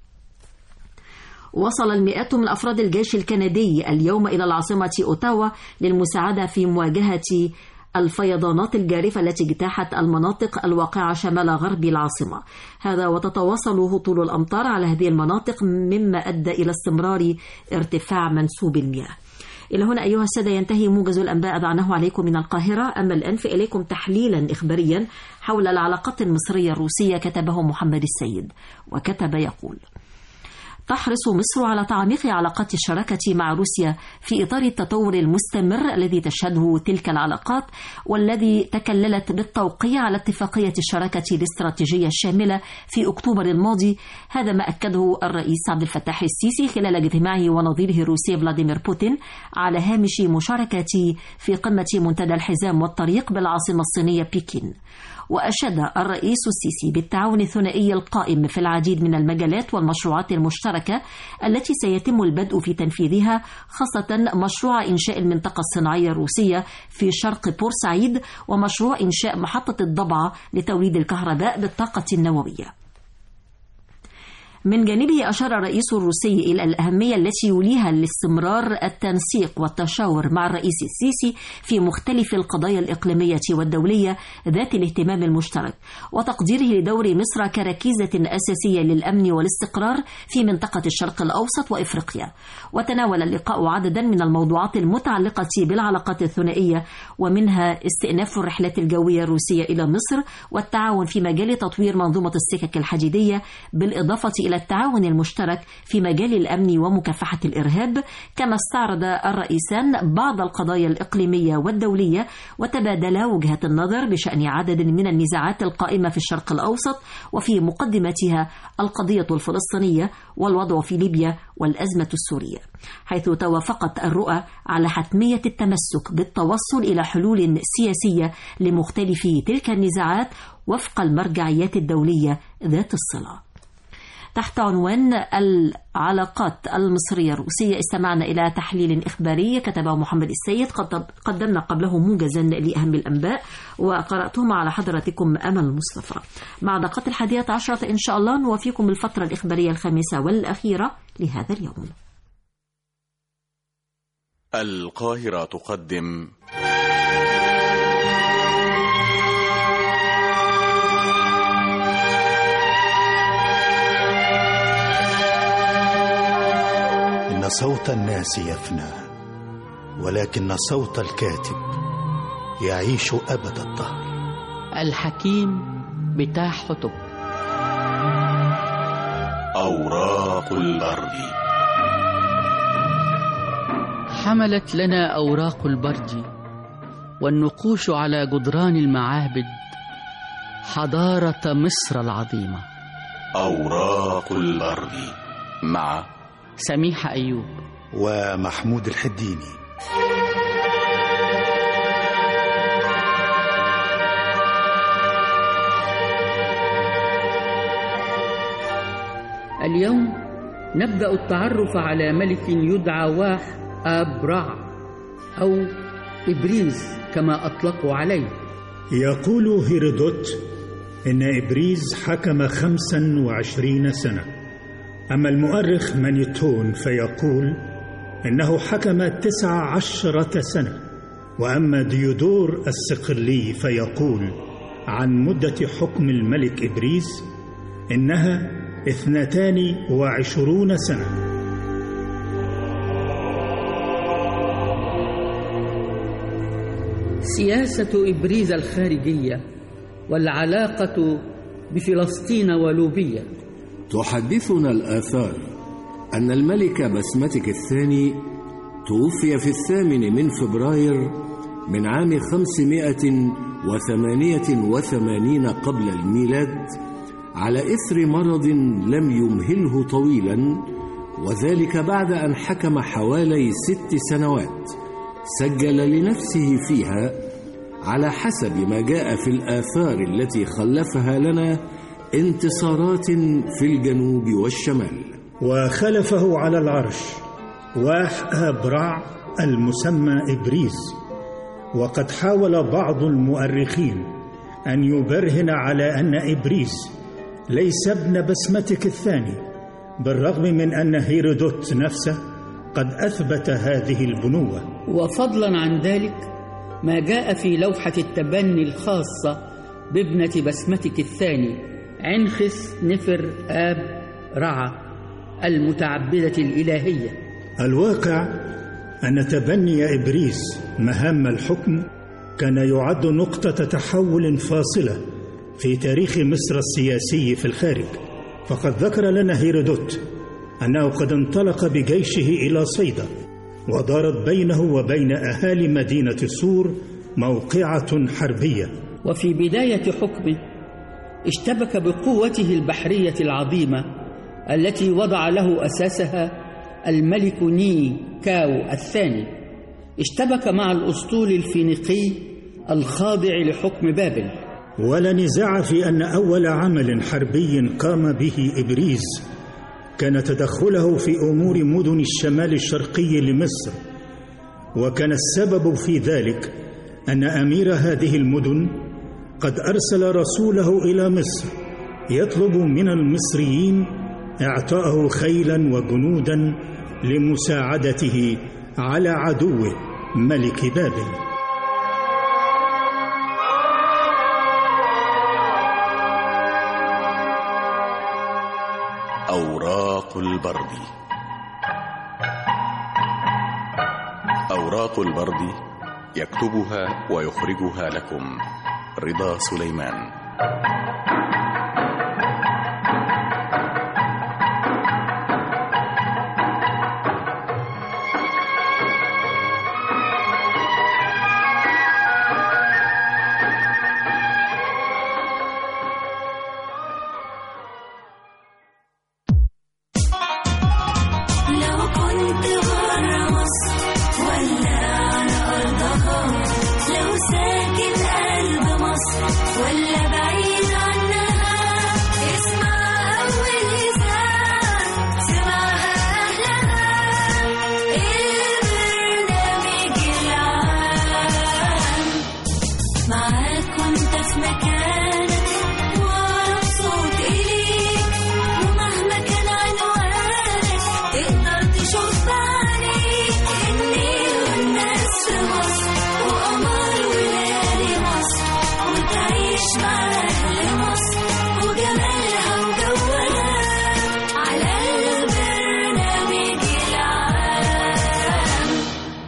وصل المئات من أفراد الجيش الكندي اليوم إلى العاصمة أوتاوا للمساعدة في مواجهة الفيضانات الجارفة التي اجتاحت المناطق الواقعة شمال غرب العاصمة هذا وتتواصل هطول الأمطار على هذه المناطق مما أدى إلى استمرار ارتفاع منسوب المياه إلى هنا أيها السادة ينتهي موجز الأنباء ضعناه عليكم من القاهرة أما الآن فإليكم تحليلا إخباريا حول العلاقات المصرية الروسية كتبه محمد السيد وكتب يقول تحرص مصر على تعميق علاقات الشراكة مع روسيا في إطار التطور المستمر الذي تشهده تلك العلاقات والذي تكللت بالتوقيع على اتفاقية الشراكة الاستراتيجية الشاملة في أكتوبر الماضي هذا ما أكده الرئيس عبد الفتاح السيسي خلال اجتماعه ونظيره الروسي فلاديمير بوتين على هامش مشاركته في قمة منتدى الحزام والطريق بالعاصمة الصينية بكين وأشاد الرئيس السيسي بالتعاون الثنائي القائم في العديد من المجالات والمشروعات المشتركة التي سيتم البدء في تنفيذها خاصة مشروع إنشاء المنطقة الصناعية الروسية في شرق بورسعيد ومشروع إنشاء محطة الضبعة لتوليد الكهرباء بالطاقة النووية. من جانبه أشار الرئيس الروسي إلى الأهمية التي يوليها لاستمرار التنسيق والتشاور مع الرئيس السيسي في مختلف القضايا الإقليمية والدولية ذات الاهتمام المشترك وتقديره لدور مصر كركيزة أساسية للأمن والاستقرار في منطقة الشرق الأوسط وإفريقيا وتناول اللقاء عددا من الموضوعات المتعلقة بالعلاقات الثنائية ومنها استئناف الرحلات الجوية الروسية إلى مصر والتعاون في مجال تطوير منظومة السكك الحديدية بالإضافة إلى التعاون المشترك في مجال الأمن ومكافحة الإرهاب كما استعرض الرئيسان بعض القضايا الإقليمية والدولية وتبادلا وجهة النظر بشأن عدد من النزاعات القائمة في الشرق الأوسط وفي مقدمتها القضية الفلسطينية والوضع في ليبيا والأزمة السورية حيث توافقت الرؤى على حتمية التمسك بالتوصل إلى حلول سياسية لمختلف تلك النزاعات وفق المرجعيات الدولية ذات الصلة تحت عنوان العلاقات المصرية الروسية استمعنا إلى تحليل إخباري كتبه محمد السيد قد قدمنا قبله موجزا لأهم الأنباء وقرأتهم على حضرتكم أمل مصطفى مع دقات الحادية عشرة إن شاء الله نوافيكم الفترة الإخبارية الخامسة والأخيرة لهذا اليوم القاهرة تقدم إن صوت الناس يفنى ولكن صوت الكاتب يعيش أبد الدهر الحكيم بتاع حطب أوراق البرد حملت لنا أوراق البرد والنقوش على جدران المعابد حضارة مصر العظيمة أوراق البرد مع سميحة أيوب ومحمود الحديني اليوم نبدأ التعرف على ملك يدعى واح أبرع أو إبريز كما أطلقوا عليه يقول هيرودوت إن إبريز حكم خمسا وعشرين سنة أما المؤرخ مانيتون فيقول إنه حكم تسع عشرة سنة وأما ديودور الصقلي فيقول عن مدة حكم الملك إبريس إنها اثنتان وعشرون سنة سياسة إبريز الخارجية والعلاقة بفلسطين ولوبية تحدثنا الآثار أن الملك بسمتك الثاني توفي في الثامن من فبراير من عام خمسمائة وثمانية وثمانين قبل الميلاد على إثر مرض لم يمهله طويلا وذلك بعد أن حكم حوالي ست سنوات سجل لنفسه فيها على حسب ما جاء في الآثار التي خلفها لنا انتصارات في الجنوب والشمال وخلفه على العرش واح أبرع المسمى إبريز وقد حاول بعض المؤرخين أن يبرهن على أن إبريز ليس ابن بسمتك الثاني بالرغم من أن هيرودوت نفسه قد أثبت هذه البنوة وفضلا عن ذلك ما جاء في لوحة التبني الخاصة بابنة بسمتك الثاني عنخس نفر آب رعى المتعبدة الإلهية الواقع أن تبني إبريس مهام الحكم كان يعد نقطة تحول فاصلة في تاريخ مصر السياسي في الخارج فقد ذكر لنا هيرودوت أنه قد انطلق بجيشه إلى صيدا ودارت بينه وبين أهالي مدينة سور موقعة حربية وفي بداية حكمه اشتبك بقوته البحرية العظيمة التي وضع له أساسها الملك ني كاو الثاني اشتبك مع الأسطول الفينيقي الخاضع لحكم بابل ولا نزاع في أن أول عمل حربي قام به إبريز كان تدخله في أمور مدن الشمال الشرقي لمصر وكان السبب في ذلك أن أمير هذه المدن قد أرسل رسوله إلى مصر يطلب من المصريين إعطاءه خيلا وجنودا لمساعدته على عدوه ملك بابل أوراق البرد أوراق البرد يكتبها ويخرجها لكم رضا سليمان لو كنت برا مصر ولا على أرضها لو ساكن قلب مصر ولا بعيد عنها اسمع أول إذاعة سمعها أهلها البرنامج العام معاك كنت في مكانك وأقرب صوت إليك ومهما كان عنوانك تقدر تشوف بعينيك النيل والناس في مصر وقمر وليالي مصر وتعيش مع أهل مصر وجمالها وجوها على البرنامج العام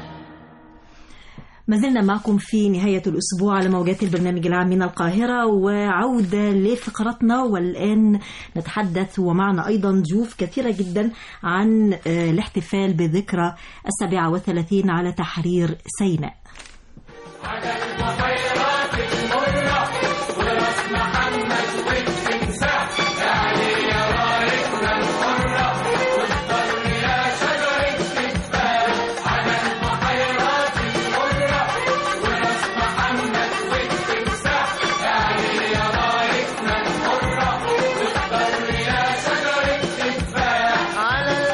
ما زلنا معكم في نهاية الأسبوع على موجات البرنامج العام من القاهرة وعودة لفقرتنا والآن نتحدث ومعنا أيضا ضيوف كثيرة جدا عن آه، الاحتفال بذكرى السابعة وثلاثين على تحرير سيناء على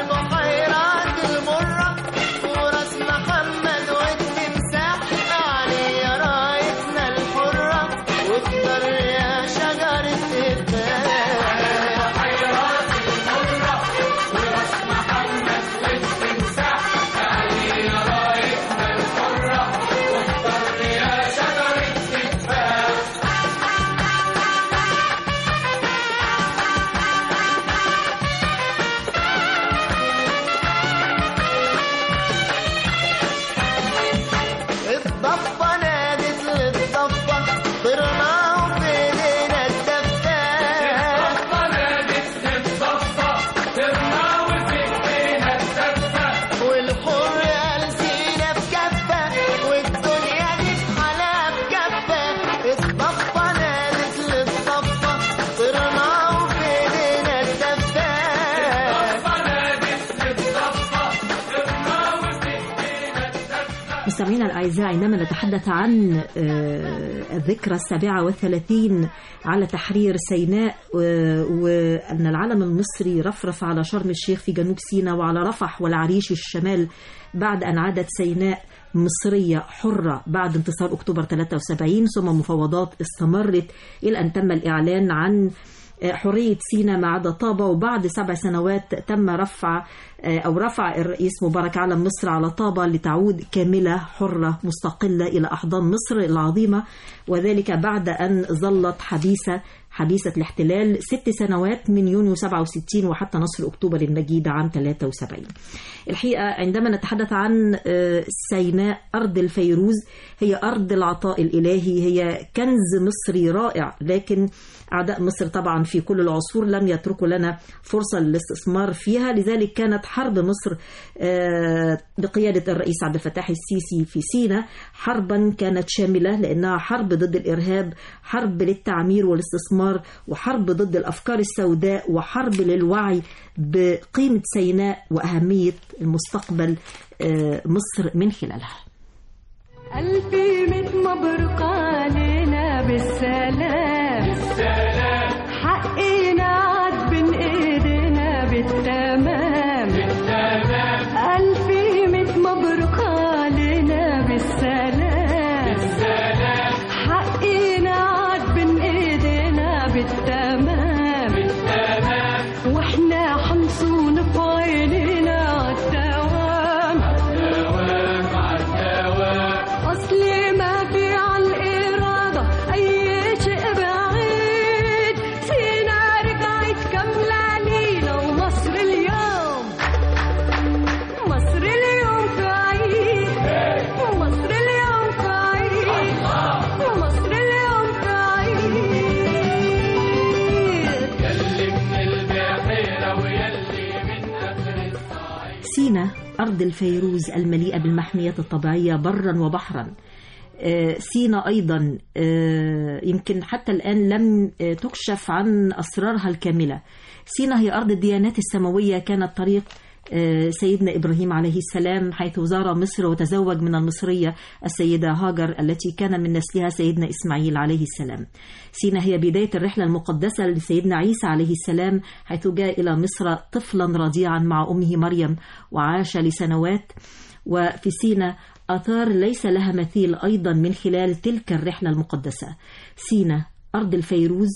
البحيرات المرة وراس محمد والتمساح علي يا مستمعينا الأعزاء عندما نتحدث عن آه، الذكرى السابعة والثلاثين على تحرير سيناء آه، وأن العلم المصري رفرف على شرم الشيخ في جنوب سيناء وعلى رفح والعريش الشمال بعد أن عادت سيناء مصرية حرة بعد انتصار أكتوبر 73 ثم مفاوضات استمرت إلى أن تم الإعلان عن حرية سيناء ما عدا طابة وبعد سبع سنوات تم رفع أو رفع الرئيس مبارك علم مصر على طابة لتعود كاملة حرة مستقلة إلى أحضان مصر العظيمة وذلك بعد أن ظلت حبيسة حبيسة الاحتلال ست سنوات من يونيو 67 وحتى نصر أكتوبر المجيد عام 73 الحقيقة عندما نتحدث عن آه، سيناء أرض الفيروز هي أرض العطاء الإلهي هي كنز مصري رائع لكن أعداء مصر طبعا في كل العصور لم يتركوا لنا فرصة للاستثمار فيها لذلك كانت حرب مصر آه، بقيادة الرئيس عبد الفتاح السيسي في سيناء حربا كانت شاملة لأنها حرب ضد الإرهاب حرب للتعمير والاستثمار وحرب ضد الأفكار السوداء وحرب للوعي بقيمة سيناء وأهمية المستقبل آه، مصر من خلالها ألف ميت مبروك علينا بالسلام بالسلام حقنا عاد بين ايدينا بالتمام بالتمام ألف ميت مبروك علينا بالسلام بالسلام حقنا عاد بين ايدينا بالتمام بالتمام واحنا حنصون في عينينا عالدوام عالدوام عالدوام أصل ما في عالإرادة أي شيء بعيد سينا رجعت كاملة لينا ومصر اليوم مصر اليوم في عيد مصر اليوم في عيد مصر اليوم في عيد يلي من البحيرة ويلي من آخر سينا أرض الفيروز المليئة بالمحميات الطبيعية برا وبحرا آه، سينا أيضا آه، يمكن حتى الآن لم آه، تكشف عن أسرارها الكاملة سينا هي أرض الديانات السماوية كانت طريق آه، سيدنا إبراهيم عليه السلام حيث زار مصر وتزوج من المصرية السيدة هاجر التي كان من نسلها سيدنا إسماعيل عليه السلام سينا هي بداية الرحلة المقدسة لسيدنا عيسى عليه السلام حيث جاء إلى مصر طفلا رضيعا مع أمه مريم وعاش لسنوات وفي سينا آثار ليس لها مثيل أيضا من خلال تلك الرحلة المقدسة سينا أرض الفيروز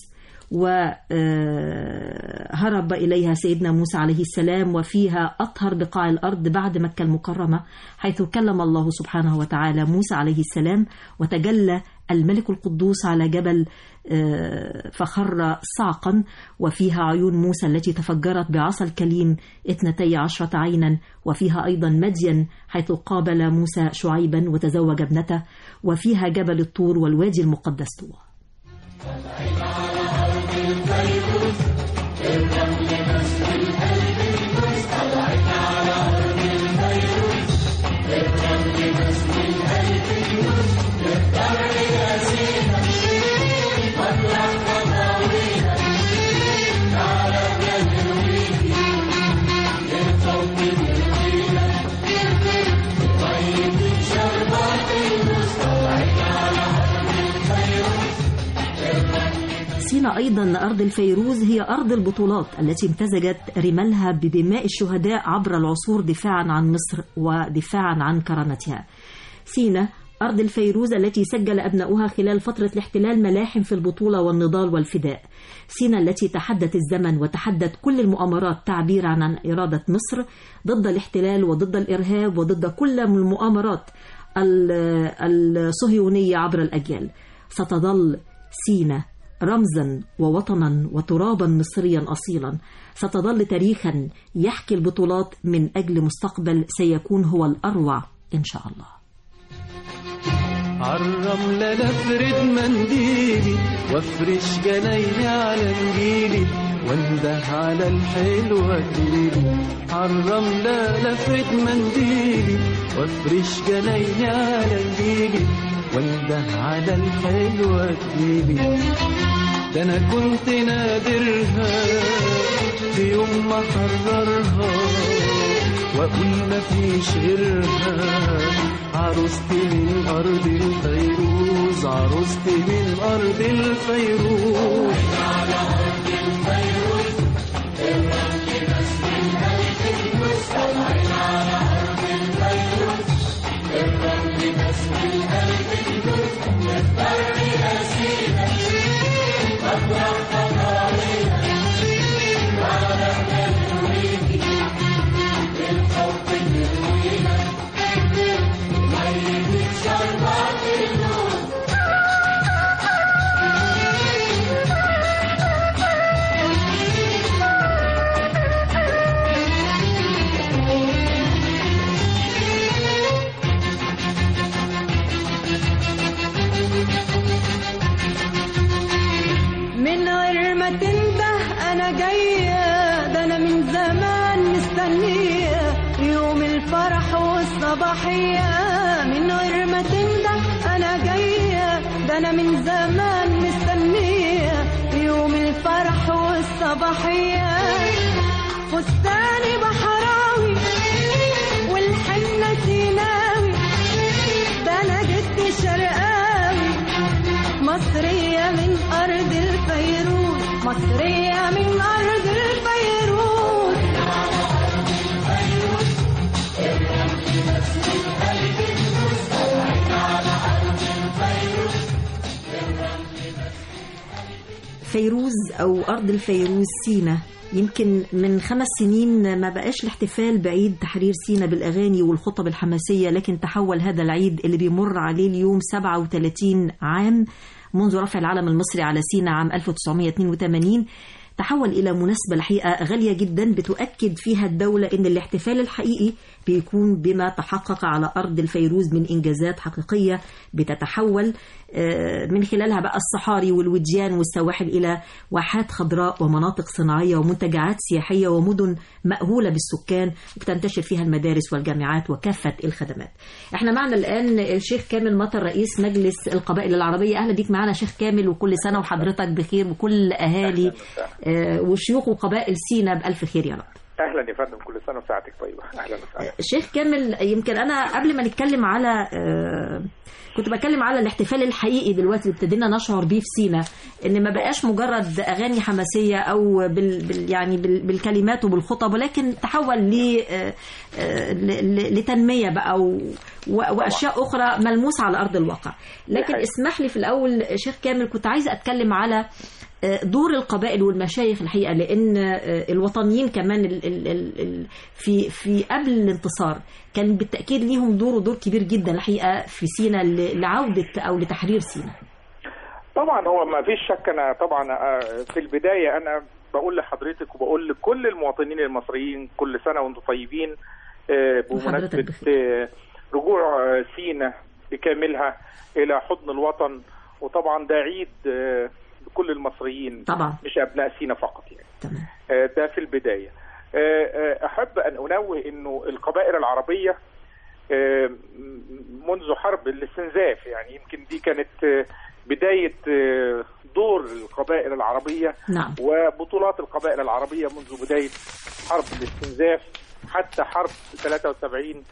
وهرب إليها سيدنا موسى عليه السلام وفيها أطهر بقاع الأرض بعد مكة المكرمة حيث كلم الله سبحانه وتعالى موسى عليه السلام وتجلى الملك القدوس على جبل آه، فخر صعقا وفيها عيون موسى التي تفجرت بعصا الكليم اثنتي عشرة عينا وفيها أيضا مدين حيث قابل موسى شعيبا وتزوج ابنته وفيها جبل الطور والوادي المقدس طوى سينا أيضا أرض الفيروز هي أرض البطولات التي امتزجت رمالها بدماء الشهداء عبر العصور دفاعا عن مصر ودفاعا عن كرامتها سينا أرض الفيروز التي سجل أبناؤها خلال فترة الاحتلال ملاحم في البطولة والنضال والفداء سينا التي تحدت الزمن وتحدت كل المؤامرات تعبيرا عن إرادة مصر ضد الاحتلال وضد الإرهاب وضد كل المؤامرات ال- الصهيونية عبر الأجيال ستظل سينا رمزا ووطنا وترابا مصريا اصيلا ستظل تاريخا يحكي البطولات من اجل مستقبل سيكون هو الاروع ان شاء الله عالرملة نفرد منديلي وافرش جنايني على نجيلي وانده على الحلوة تجيلي عالرملة نفرد منديلي وافرش جنايني على نجيلي وانده على الحلوة تجيلي ده انا كنت نادرها في يوم ما حررها واقول مفيش غيرها عروستي من ارض الفيروز عروستي من ارض الفيروز من غير ما تنده انا جايه ده انا من زمان مستنيه يوم الفرح والصباحيه من غير ما تنده انا جايه ده انا من زمان مستنيه يوم الفرح والصباحيه فستاني بحراوي والحنه سيناوي ده انا جدي شرقاوي مصرية من أرض الفيروز مصرية من أرض الفيروز فيروز أو أرض الفيروز سينا يمكن من خمس سنين ما بقاش الاحتفال بعيد تحرير سينا بالأغاني والخطب الحماسية لكن تحول هذا العيد اللي بيمر عليه اليوم 37 عام منذ رفع العلم المصري على سينا عام 1982 تحول إلى مناسبة الحقيقة غالية جدا بتؤكد فيها الدولة أن الاحتفال الحقيقي بيكون بما تحقق على أرض الفيروز من إنجازات حقيقية بتتحول آه، من خلالها بقى الصحاري والوديان والسواحل إلى واحات خضراء ومناطق صناعية ومنتجعات سياحية ومدن مأهولة بالسكان وتنتشر فيها المدارس والجامعات وكافة الخدمات احنا معنا الآن الشيخ كامل مطر رئيس مجلس القبائل العربية أهلا بيك معنا شيخ كامل وكل سنة وحضرتك بخير وكل أهالي آه، وشيوخ وقبائل سينا بألف خير يا رب اهلا يا فندم كل سنه وساعتك طيبه اهلا وسهلا شيخ كامل يمكن انا قبل ما نتكلم على آه، كنت بتكلم على الاحتفال الحقيقي دلوقتي اللي ابتدينا نشعر بيه في سينا ان ما بقاش مجرد اغاني حماسيه او بال بال يعني بال بالكلمات وبالخطب ولكن تحول ل آه، آه، ل- ل- لتنميه بقى و و- واشياء اخرى ملموسه على ارض الواقع لكن اسمح لي في الاول شيخ كامل كنت عايزه اتكلم على آه، دور القبائل والمشايخ الحقيقه لان آه، الوطنيين كمان ال ال ال ال في في قبل الانتصار كان بالتاكيد ليهم دور ودور كبير جدا الحقيقه في سينا ل- لعوده او لتحرير سينا طبعا هو ما فيش شك انا طبعا آه، في البدايه انا بقول لحضرتك وبقول لكل المواطنين المصريين كل سنه وانتم طيبين آه، بمناسبه آه، رجوع آه، سينا بكاملها الى حضن الوطن وطبعا ده عيد آه، لكل المصريين طبعا مش ابناء سينا فقط يعني تمام آه، ده في البدايه آه، آه، احب ان انوه انه القبائل العربيه آه، م- منذ حرب الاستنزاف يعني يمكن دي كانت آه، بدايه آه، دور القبائل العربيه نعم وبطولات القبائل العربيه منذ بدايه حرب الاستنزاف حتى حرب 73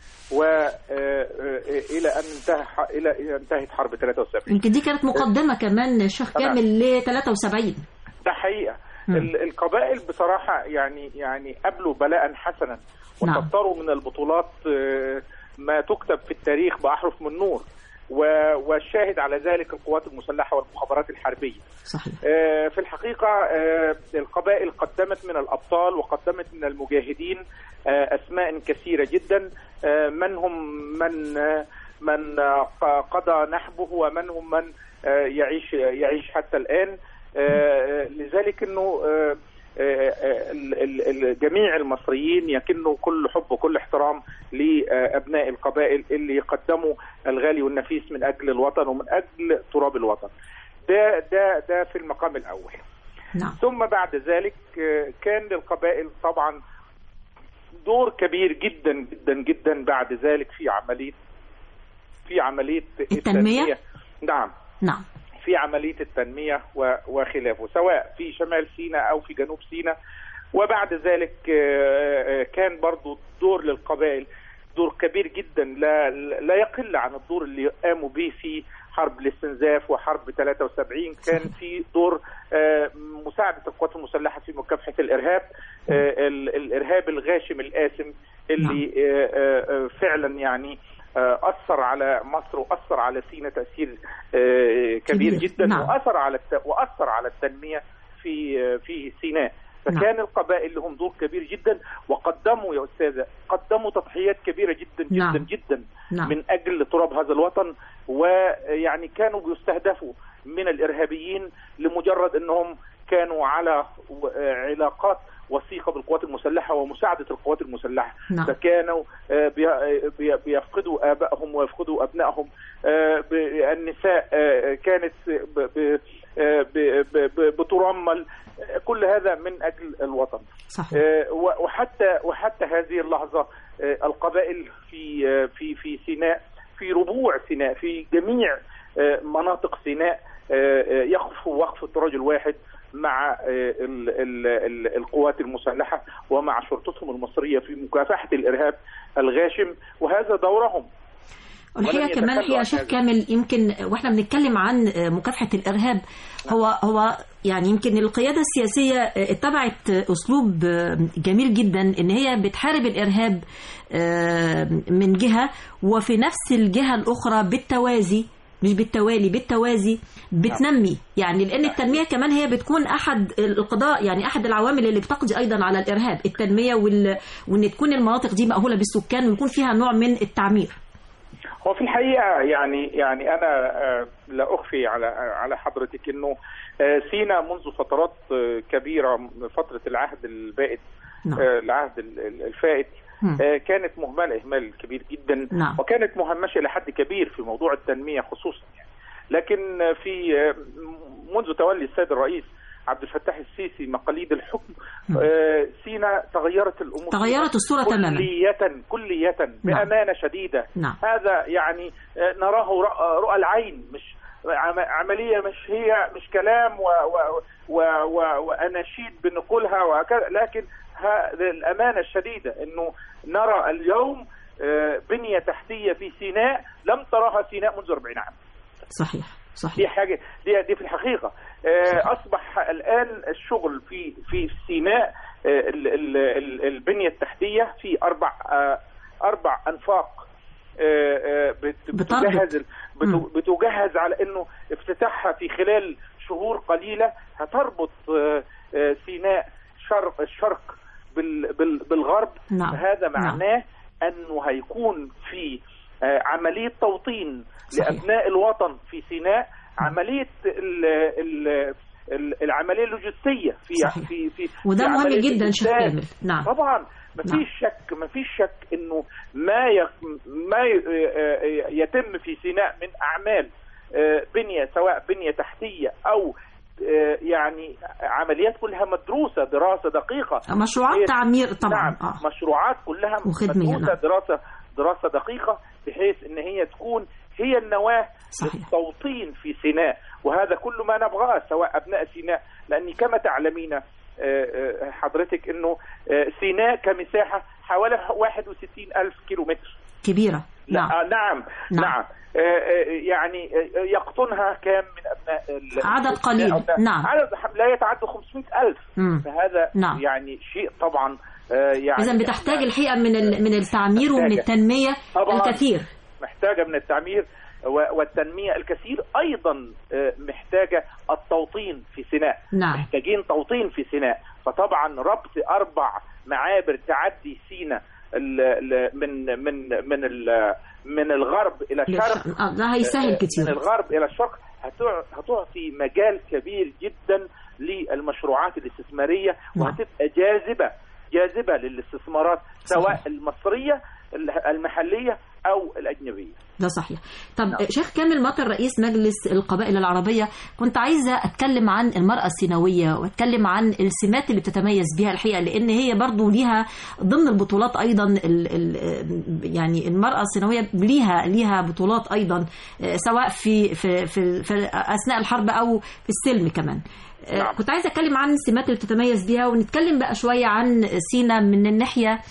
والى ان انتهى الى إلى انتهت حرب 73 يمكن دي كانت مقدمه كمان شيخ طبعاً. كامل ل 73 ده حقيقه مم. ال- القبائل بصراحه يعني يعني قبلوا بلاء حسنا نعم. وسطروا من البطولات آه، ما تكتب في التاريخ باحرف من نور و- والشاهد على ذلك القوات المسلحه والمخابرات الحربيه صحيح آه، في الحقيقة آه، القبائل قدمت من الأبطال وقدمت من المجاهدين آه، أسماء كثيرة جدا آه، من هم من آه، من آه، ق- قضى نحبه ومن هم من آه، يعيش يعيش حتى الآن آه، لذلك أنه آه، آه، آه، ال- ال- ال- جميع المصريين يكنوا كل حب وكل احترام لأبناء القبائل اللي قدموا الغالي والنفيس من أجل الوطن ومن أجل تراب الوطن ده ده ده في المقام الاول نعم ثم بعد ذلك آه، كان للقبائل طبعا دور كبير جدا جدا جدا بعد ذلك في عمليه في عمليه التنمية؟ نعم نعم في عمليه التنميه و- وخلافه سواء في شمال سيناء او في جنوب سيناء وبعد ذلك آه، آه، كان برضو دور للقبائل دور كبير جدا لا لا يقل عن الدور اللي قاموا به في حرب الاستنزاف وحرب 73 كان في دور آه، مساعده القوات المسلحه في مكافحه الارهاب آه، ال- الارهاب الغاشم القاسم اللي آه، آه، آه، فعلا يعني آه، اثر على مصر واثر على سينا تاثير آه، كبير كبير. جدا نعم. واثر على الت- واثر على التنميه في آه، في سيناء فكان القبائل لهم دور كبير جدا وقدموا يا استاذه قدموا تضحيات كبيره جدا جدا نعم. جدا نعم. من اجل تراب هذا الوطن ويعني كانوا بيستهدفوا من الارهابيين لمجرد انهم كانوا على و- علاقات وثيقه بالقوات المسلحه ومساعده القوات المسلحه نعم. فكانوا آه، بي- بي- بيفقدوا ابائهم ويفقدوا ابنائهم آه، ب- النساء آه، كانت ب- ب- آه، ب- ب- ب- بترمل آه، كل هذا من اجل الوطن صحيح. آه، و- وحتى وحتى هذه اللحظه آه، القبائل في آه، في في سيناء في ربوع سيناء في جميع آه، مناطق سيناء آه، آه، يقفوا وقفه رجل واحد مع آه، ال- ال- ال- القوات المسلحه ومع شرطتهم المصريه في مكافحه الارهاب الغاشم وهذا دورهم والحقيقه ولن كمان يتخلوا الحقيقه عن شيخ هذا. كامل يمكن واحنا بنتكلم عن مكافحه الارهاب هو هو يعني يمكن القياده السياسيه اتبعت اسلوب جميل جدا ان هي بتحارب الارهاب من جهه وفي نفس الجهه الاخرى بالتوازي مش بالتوالي بالتوازي بتنمي يعني لان التنميه كمان هي بتكون احد القضاء يعني احد العوامل اللي بتقضي ايضا على الارهاب التنميه وال... وان تكون المناطق دي مأهوله بالسكان ويكون فيها نوع من التعمير هو في الحقيقه يعني يعني انا آه، لا اخفي على على حضرتك انه آه، سينا منذ فترات آه، كبيره فتره العهد البائد نعم. آه، العهد ال- ال- الفائت مم. آه، كانت مهمله اهمال كبير جدا نعم. وكانت مهمشه لحد كبير في موضوع التنميه خصوصا يعني. لكن آه، في آه، منذ تولي السيد الرئيس عبد الفتاح السيسي مقاليد الحكم آه، سينا تغيرت الامور تغيرت الصورة تماما. كلية كلية بأمانة شديدة نعم. هذا يعني آه، نراه رأ- رؤى العين مش عم- عملية مش هي مش كلام و و و و وأناشيد بنقولها وهكذا لكن ها- الأمانة الشديدة أنه نرى اليوم آه، بنية تحتية في سيناء لم تراها سيناء منذ 40 عام صحيح صحيح دي حاجه دي دي في الحقيقه آه، اصبح الان الشغل في في سيناء آه، ال- ال- ال- البنيه التحتيه في اربع آه، اربع انفاق آه، آه، بت- بتربط. بتجهز بت- بتجهز على انه افتتاحها في خلال شهور قليله هتربط آه، آه، سيناء شرق الشرق بال- بال- بالغرب نعم. هذا نعم. معناه انه هيكون في آه، عمليه توطين صحيح. لابناء الوطن في سيناء عمليه ال ال ال- العمليه اللوجستيه في صحيح. في في وده في مهم عملية جدا شيخ الإنتاج. كامل نعم طبعا ما نعم. فيش شك ما فيش شك انه ما يق... ما ي- آه، يتم في سيناء من اعمال آه، بنيه سواء بنيه تحتيه او آه، يعني عمليات كلها مدروسه دراسه دقيقه مشروعات هي- تعمير طبعا نعم آه. مشروعات كلها وخدمية، مدروسه نعم. دراسه دراسه دقيقه بحيث ان هي تكون هي النواه صحيح. للتوطين في سيناء وهذا كل ما نبغاه سواء ابناء سيناء لاني كما تعلمين آه، آه، حضرتك انه آه، سيناء كمساحه حوالي 61 الف كيلو متر كبيره لا نعم آه، نعم نعم. نعم آه، آه، يعني آه، يقطنها كام من ابناء ال- عدد قليل، أبناء- نعم. عدد لا يتعدى 500 الف مم. فهذا نعم. يعني شيء طبعا آه، يعني اذا بتحتاج الحقيقه من ال- من التعمير ومن محتاجة. التنميه طبعاً. الكثير محتاجه من التعمير و- والتنميه الكثير ايضا آه، محتاجه التوطين في سيناء نعم محتاجين توطين في سيناء فطبعا ربط اربع معابر تعدي سيناء ال- ال- من من من ال- من الغرب الى الشرق للش- آه، ده هيسهل من كتير الغرب الى الشرق هتع- هتعطي مجال كبير جدا للمشروعات الاستثماريه نعم. وهتبقى جاذبه جاذبه للاستثمارات سواء المصريه المحليه او الاجنبيه ده صحيح طب شيخ كامل مطر رئيس مجلس القبائل العربية كنت عايزة أتكلم عن المرأة السيناوية وأتكلم عن السمات اللي بتتميز بها الحقيقة لأن هي برضو ليها ضمن البطولات أيضا ال ال يعني المرأة السيناوية ليها ليها بطولات أيضا آه، سواء في في في, في أثناء الحرب أو في السلم كمان آه، نعم. كنت عايزه اتكلم عن السمات اللي بتتميز بيها ونتكلم بقى شويه عن سينا من الناحيه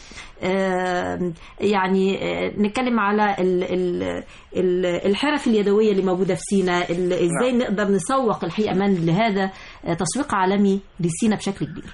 آه، يعني آه، نتكلم على ال- ال- ال- الحرف اليدويه اللي موجوده في سينا ال- ازاي نعم. نقدر نسوق الحقيقه من لهذا آه، تسويق عالمي لسينا بشكل كبير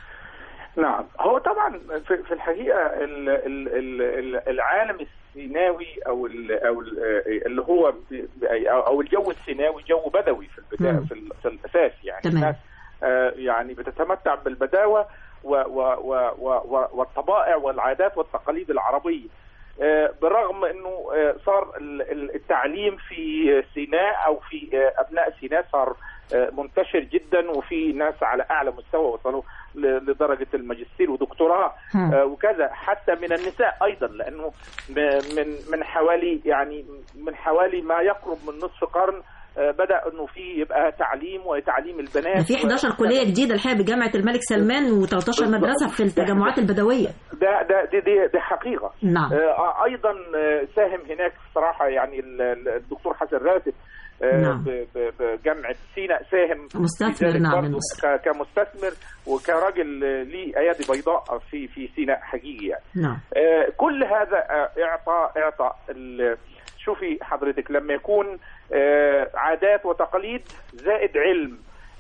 نعم هو طبعا في, في الحقيقه ال ال ال ال العالم السيناوي او ال او ال اللي هو ب- ب- او الجو السيناوي جو بدوي في البدايه مم. في, ال- في الاساس يعني تمام. الناس آه، يعني بتتمتع بالبداوه و و و و و والطبائع والعادات والتقاليد العربيه آه، برغم انه آه، صار ال- ال- التعليم في سيناء او في آه، ابناء سيناء صار آه، منتشر جدا وفي ناس على اعلى مستوى وصلوا ل- لدرجه الماجستير ودكتوراه هم. آه، وكذا حتى من النساء ايضا لانه م- من من حوالي يعني من حوالي ما يقرب من نصف قرن آه، بدا انه في يبقى تعليم وتعليم البنات ده في 11 و- كليه جديده الحقيقه بجامعه الملك سلمان و13 مدرسه في التجمعات البدويه ده ده دي دي, دي حقيقه نعم. آه ايضا آه، ساهم هناك الصراحه يعني ال- ال- الدكتور حسن راتب آه، نعم. ب- ب- بجامعه سيناء ساهم في مستثمر ذلك نعم برضه المستثمر. ك- كمستثمر وكراجل آه، ليه ايادي بيضاء في في سيناء حقيقي يعني نعم آه، كل هذا آه، اعطى اعطى ال- شوفي حضرتك لما يكون آه، عادات وتقاليد زائد علم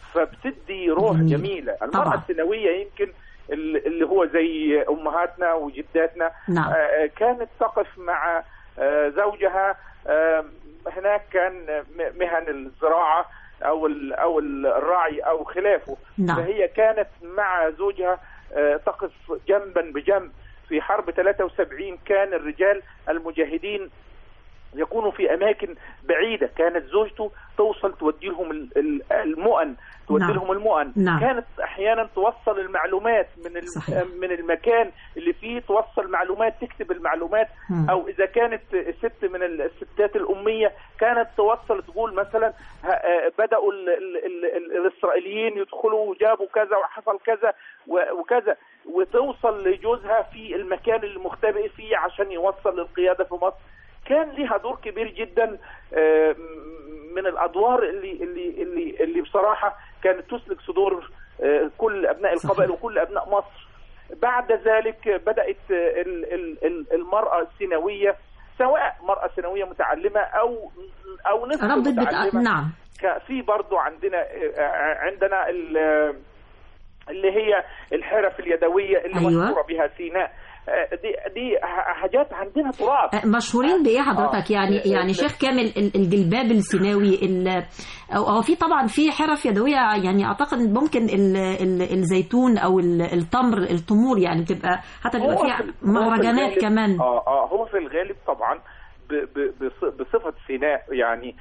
فبتدي روح جميل. جميله المراه طبعا. السيناويه يمكن ال- اللي هو زي امهاتنا وجداتنا نعم. آه، كانت تقف مع آه، زوجها آه، هناك كان م- مهن الزراعه او ال- او الراعي او خلافه نعم. فهي كانت مع زوجها آه، تقف جنبا بجنب في حرب 73 كان الرجال المجاهدين يكونوا في اماكن بعيده كانت زوجته توصل تودي لهم ال- ال- المؤن تودي نعم. لهم المؤن نعم. كانت احيانا توصل المعلومات من ال- صحيح. من المكان اللي فيه توصل معلومات تكتب المعلومات مم. او اذا كانت ست من الستات الاميه كانت توصل تقول مثلا ه- آه، بداوا ال ال ال ال الاسرائيليين يدخلوا وجابوا كذا وحصل كذا و- وكذا وتوصل لجوزها في المكان اللي مختبئ فيه عشان يوصل للقياده في مصر كان لها دور كبير جدا آه، م- من الادوار اللي اللي اللي اللي بصراحه كانت تسلك صدور آه، كل ابناء القبائل وكل ابناء مصر بعد ذلك بدات ال- ال- ال- المراه السيناويه سواء مراه سيناويه متعلمه او او نصف ربط بت... متعلمه نعم ك- في برضو عندنا آه، عندنا ال- اللي هي الحرف اليدويه اللي أيوة. مشهوره بها سيناء آه، دي دي ح- حاجات عندنا تراث آه، مشهورين بايه حضرتك آه. يعني يعني ال- شيخ كامل ال- الجلباب السيناوي ال- او هو في طبعا في حرف يدويه يعني اعتقد ممكن ال- ال- الزيتون او ال- التمر التمور يعني بتبقى حتى بيبقى هو فيها في- هو في مهرجانات الغالب- كمان اه اه هو في الغالب طبعا ب- ب- بص- بصفة سيناء يعني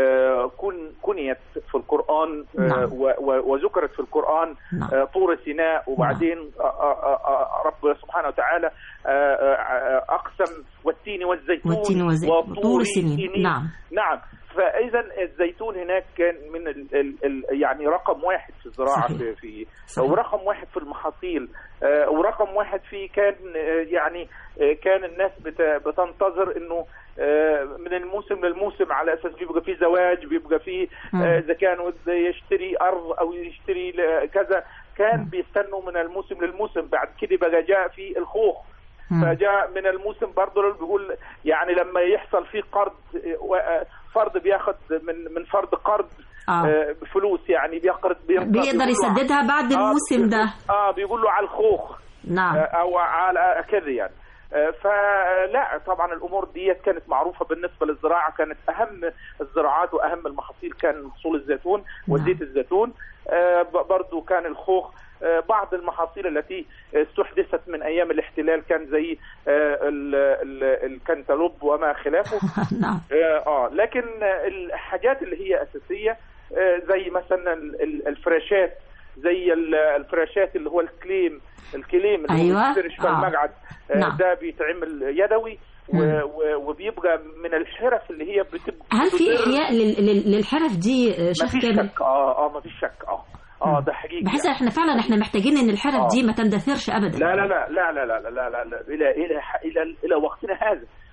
آه كن كنيت في القرآن آه نعم. و- و- وذكرت في القرآن نعم. آه طور سيناء وبعدين آه آه آه رب سبحانه وتعالى آه آه آه أقسم والتين والزيتون والتين والزيتون وطور سنين. نعم. نعم فاذا الزيتون هناك كان من ال ال ال يعني رقم واحد في الزراعه صحيح. في, في صحيح. ورقم واحد في المحاصيل آه، ورقم واحد في كان آه، يعني آه، كان الناس بت- بتنتظر انه آه، من الموسم للموسم على اساس بيبقى فيه زواج بيبقى فيه مم. آه، اذا كان بده يشتري ارض او يشتري ل- كذا كان بيستنوا من الموسم للموسم بعد كده بقى جاء في الخوخ مم. فجاء من الموسم برضه بيقول يعني لما يحصل فيه قرض آه، فرد بياخد من من فرد قرض آه. آه، بفلوس يعني بيقرض بيقرض بيقدر بيقول له يسددها بعد آه، الموسم ده اه بيقول له على الخوخ نعم آه، او على كذا يعني آه، فلا طبعا الامور ديت كانت معروفه بالنسبه للزراعه كانت اهم الزراعات واهم المحاصيل كان محصول الزيتون وزيت الزيتون آه، ب- برضو كان الخوخ آه، بعض المحاصيل التي استحدثت من ايام الاحتلال كان زي آه، ال- ال- الكنتالوب وما خلافه نعم اه آه، لكن آه، الحاجات اللي هي اساسيه آه، زي مثلا ال- ال- الفراشات زي ال- الفراشات اللي هو الكليم الكليم اللي أيوة. هو بيتفرش في آه. المقعد آه، نعم. ده بيتعمل يدوي و- مم. و- وبيبقى من الحرف اللي هي بتبقى هل في احياء لل- لل- للحرف دي آه، ما شيخ فيش كامل شك اه اه ما فيش شك اه اه ده حقيقي بحس يعني. احنا فعلا احنا محتاجين ان الحرف آه. دي ما تندثرش ابدا لا لا لا لا لا لا لا لا, لا. الى الى الى الى وقتنا هذا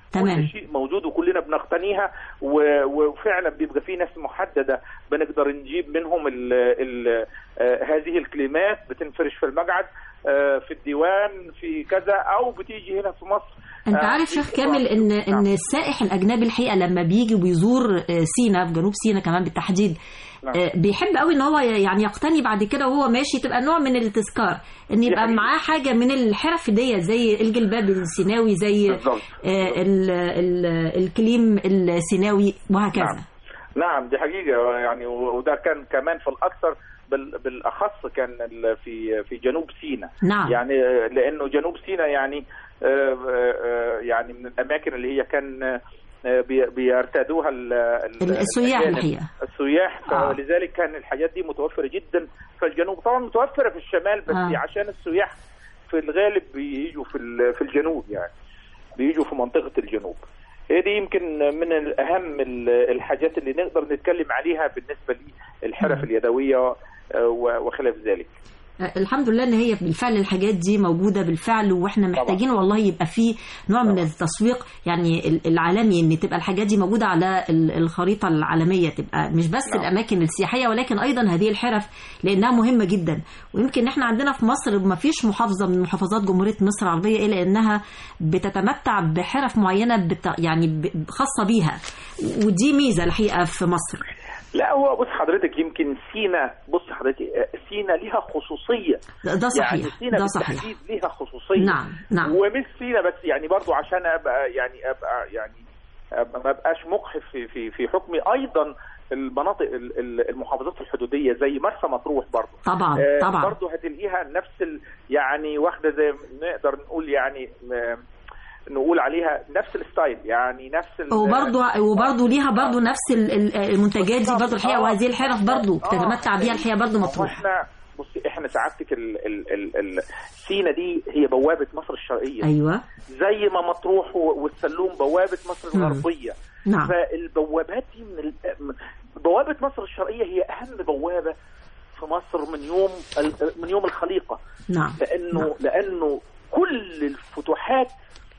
تمام. كل شيء موجود وكلنا بنقتنيها و- وفعلا بيبقى في ناس محدده بنقدر نجيب منهم ال ال آه، هذه الكلمات بتنفرش في المقعد آه، في الديوان في كذا او بتيجي هنا في مصر انت آه، عارف في شيخ كامل ان ان السائح الاجنبي الحقيقه لما بيجي وبيزور آه، سينا في جنوب سينا كمان بالتحديد نعم. آه، بيحب قوي ان هو يعني يقتني بعد كده وهو ماشي تبقى نوع من التذكار ان يبقى حقيقة. معاه حاجه من الحرف دي زي الجلباب السيناوي زي بالظبط. آه، ال- ال- الكليم السيناوي وهكذا نعم. نعم دي حقيقة يعني و- وده كان كمان في الأكثر بال- بالأخص كان ال- في في جنوب سيناء نعم. يعني آه، لأنه جنوب سيناء يعني آه، آه، يعني من الأماكن اللي هي كان آه، بي- بيرتادوها ال- ال- السياح الأجانب. الحقيقة. السياح آه. فلذلك كان الحاجات دي متوفرة جدا في الجنوب طبعا متوفرة في الشمال بس آه. عشان السياح في الغالب بيجوا في ال- في الجنوب يعني بيجوا في منطقة الجنوب هي دي يمكن من الأهم ال- الحاجات اللي نقدر نتكلم عليها بالنسبة للحرف اليدوية آه، و- وخلاف ذلك آه، الحمد لله ان هي بالفعل الحاجات دي موجوده بالفعل واحنا محتاجين والله يبقى في نوع من التسويق يعني ال- العالمي ان تبقى الحاجات دي موجوده على ال- الخريطه العالميه تبقى مش بس نعم. الاماكن السياحيه ولكن ايضا هذه الحرف لانها مهمه جدا ويمكن احنا عندنا في مصر ما فيش محافظه من محافظات جمهوريه مصر العربيه الا انها بتتمتع بحرف معينه بت يعني ب- خاصه بيها ودي ميزه الحقيقه في مصر لا هو بص حضرتك يمكن سينا بص حضرتك آه، سينا ليها خصوصية ده ده صحيح يعني سينا ده صحيح بالتحديد ليها خصوصية نعم نعم ومش سينا بس يعني برضو عشان ابقى يعني ابقى يعني أبقى ما ابقاش مقحف في في في حكمي ايضا المناطق ال- ال- المحافظات الحدوديه زي مرسى مطروح برضو طبعا آه، طبعا برضو هتلاقيها نفس ال يعني واخده زي نقدر نقول يعني آه، نقول عليها نفس الستايل يعني نفس ال- وبرضه وبرضه ليها برضه نفس ال- ال- المنتجات دي برضه الحقيقه وهذه الحرف برضه بتتمتع بيها الحقيقه برضه مطروح احنا بصي احنا سعادتك ال ال ال ال سينا دي هي بوابه مصر الشرقيه ايوه زي ما مطروح و- والسلوم بوابه مصر مم. الغربيه نعم. فالبوابات دي من ال... من- بوابه مصر الشرقيه هي اهم بوابه في مصر من يوم ال- من يوم الخليقه نعم لانه لانه كل الفتوحات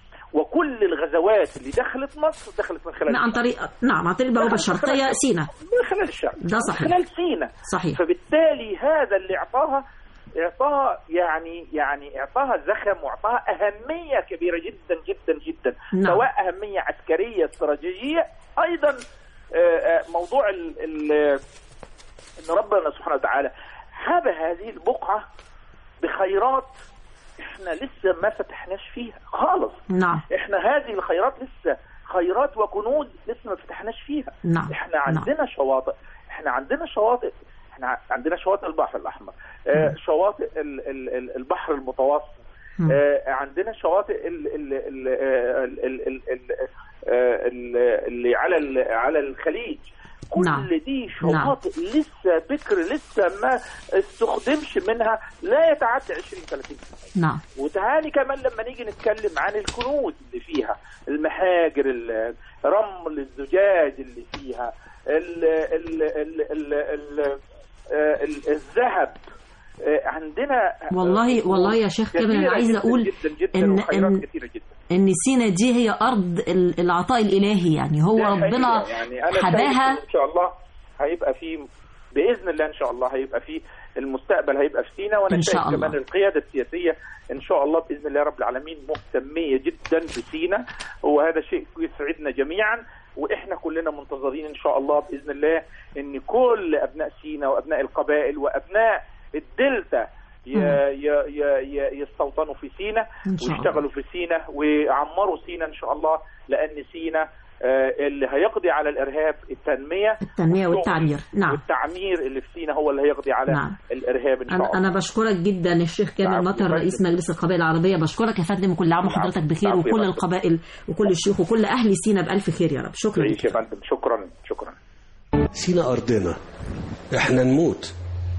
وكل الغزوات اللي دخلت مصر دخلت من خلال عن طريق نعم عن طريق البوابه الشرقيه سينا من خلال الشرق ده صحيح. من خلال سينا صحيح فبالتالي هذا اللي اعطاها اعطاها يعني يعني اعطاها زخم واعطاها اهميه كبيره جدا جدا جدا نعم. سواء اهميه عسكريه استراتيجيه ايضا آه، آه، موضوع ال ال ان ربنا سبحانه وتعالى هب هذه البقعه بخيرات احنا لسه ما فتحناش فيها خالص نعم احنا هذه الخيرات لسه خيرات وكنوز لسه ما فتحناش فيها نعم احنا عندنا شواطئ احنا عندنا شواطئ احنا ع- عندنا شواطئ البحر الاحمر اه شواطئ ال ال ال البحر المتوسط مم. اه عندنا شواطئ ال ال ال ال ال ال ال اه ال اللي على ال على الخليج كل نعم. دي شواطئ لسه بكر لسه ما استخدمش منها لا يتعدى 20 30 سنه نعم وتعالي كمان لما نيجي نتكلم عن الكنوز اللي فيها المحاجر ال- رمل الزجاج اللي فيها ال ال ال ال ال آه، ال- الذهب آه، عندنا والله والله يا شيخ كامل انا كثيرة عايزه جداً اقول جدا جدا ان وخيرات ان كثيرة جدا ان سينا دي هي ارض ال- العطاء الالهي يعني هو دي ربنا حقيقة. يعني أنا حباها شايف ان شاء الله هيبقى في باذن الله ان شاء الله هيبقى في المستقبل هيبقى في سينا وانا إن شايف شاء الله. كمان القياده السياسيه ان شاء الله باذن الله رب العالمين مهتميه جدا بسينا وهذا شيء يسعدنا جميعا واحنا كلنا منتظرين ان شاء الله باذن الله ان كل ابناء سينا وابناء القبائل وابناء الدلتا ي- ي- ي- ي- يستوطنوا في سينا إن شاء الله. ويشتغلوا في سينا ويعمروا سينا ان شاء الله لان سينا آه، اللي هيقضي على الارهاب التنميه التنميه والتعمير نعم والتعمير اللي في سينا هو اللي هيقضي على نعم. الارهاب ان شاء انا الله انا بشكرك جدا الشيخ كامل العفو مطر يا رئيس فندم. مجلس القبائل العربيه بشكرك يا فندم وكل عام وحضرتك بخير العفو يا وكل فندم. القبائل وكل الشيوخ وكل اهل سينا بالف خير يا رب شكرا تعيش يا فندم شكرا شكرا سينا أرضنا احنا نموت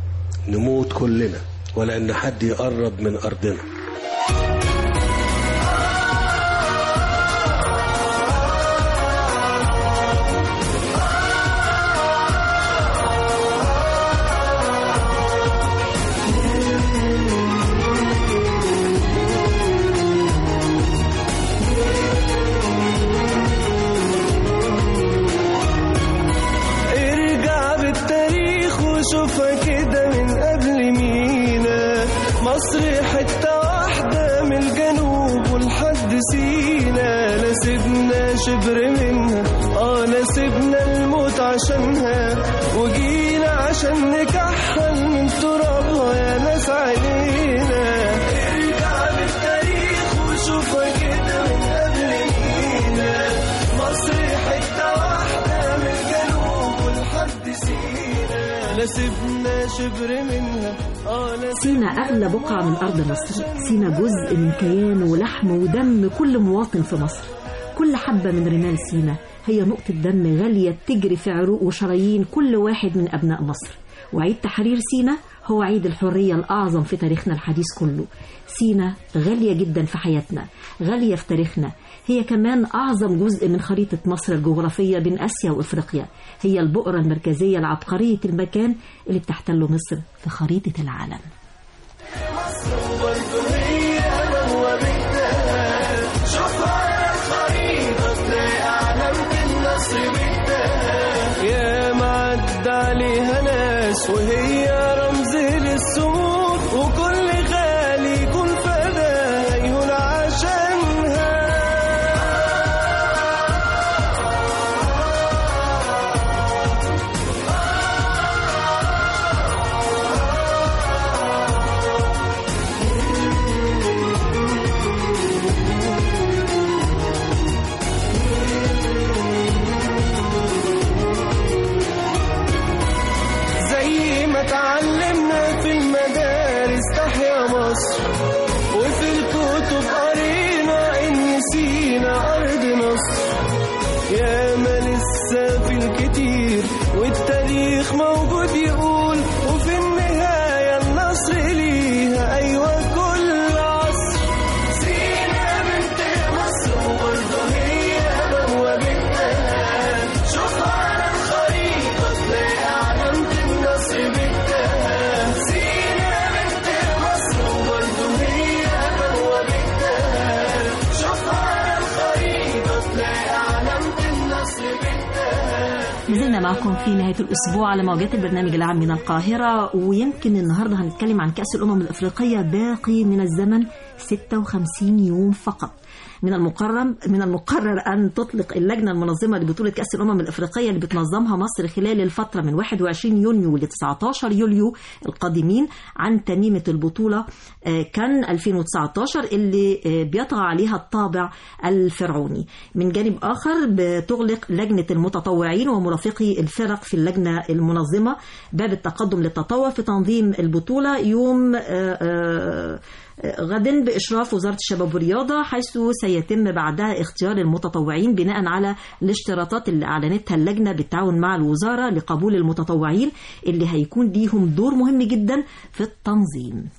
نموت كلنا ولا ان حد يقرب من أرضنا شبر منها اه نسيبنا الموت عشانها وجينا عشان نكحل من ترابها يا ناس علينا ارجع بالتاريخ وشوفها كده من قبل مينا مصر حتة واحدة من الجنوب لحد سينا لا سيبنا شبر منها اه لا سينا أغلى بقعة من أرض مصر سينا جزء من كيان ولحم ودم كل مواطن في مصر كل حبة من رمال سينا هي نقطة دم غالية تجري في عروق وشرايين كل واحد من أبناء مصر وعيد تحرير سينا هو عيد الحرية الأعظم في تاريخنا الحديث كله سينا غالية جدا في حياتنا غالية في تاريخنا هي كمان أعظم جزء من خريطة مصر الجغرافية بين آسيا وإفريقيا هي البؤرة المركزية لعبقرية المكان اللي بتحتله مصر في خريطة العالم وبرضه هي بوابتها شوفها على الخريطة تلاقي علامة النصر بتاعها يا معد عليها ناس وهي رمز للسمود وكل غالي يكون فداها يهون عشانها زي ما اتعلمنا في المدارس تحيا مصر وفي الكتب قرينا ان سينا ارض مصر يا ما لسه في الكتير والتاريخ موجود يقول وفي النهاية النصر ليها أيوة كل عصر سينا بنت مصر وبرضه هي بوابتها شوفها على الخريطة تلاقي علامة النصر بتاعها سينا بنت مصر وبرضه هي بوابتها شوفها على الخريطة تلاقي علامة النصر بتاعها نزلنا معكم في نهاية الأسبوع على موجات البرنامج العام من القاهرة ويمكن النهاردة هنتكلم عن كأس الأمم الأفريقية باقي من الزمن 56 يوم فقط من المقرر من المقرر أن تطلق اللجنة المنظمة لبطولة كأس الأمم الأفريقية اللي بتنظمها مصر خلال الفترة من 21 يونيو ل 19 يوليو القادمين عن تميمة البطولة آه، كان 2019 اللي آه، بيطغى عليها الطابع الفرعوني من جانب آخر بتغلق لجنة المتطوعين ومرافقي الفرق في اللجنة المنظمة باب التقدم للتطوع في تنظيم البطولة يوم آه، آه، غدا بإشراف وزارة الشباب والرياضة حيث سيتم بعدها اختيار المتطوعين بناء على الاشتراطات اللي أعلنتها اللجنة بالتعاون مع الوزارة لقبول المتطوعين اللي هيكون ليهم دور مهم جدا في التنظيم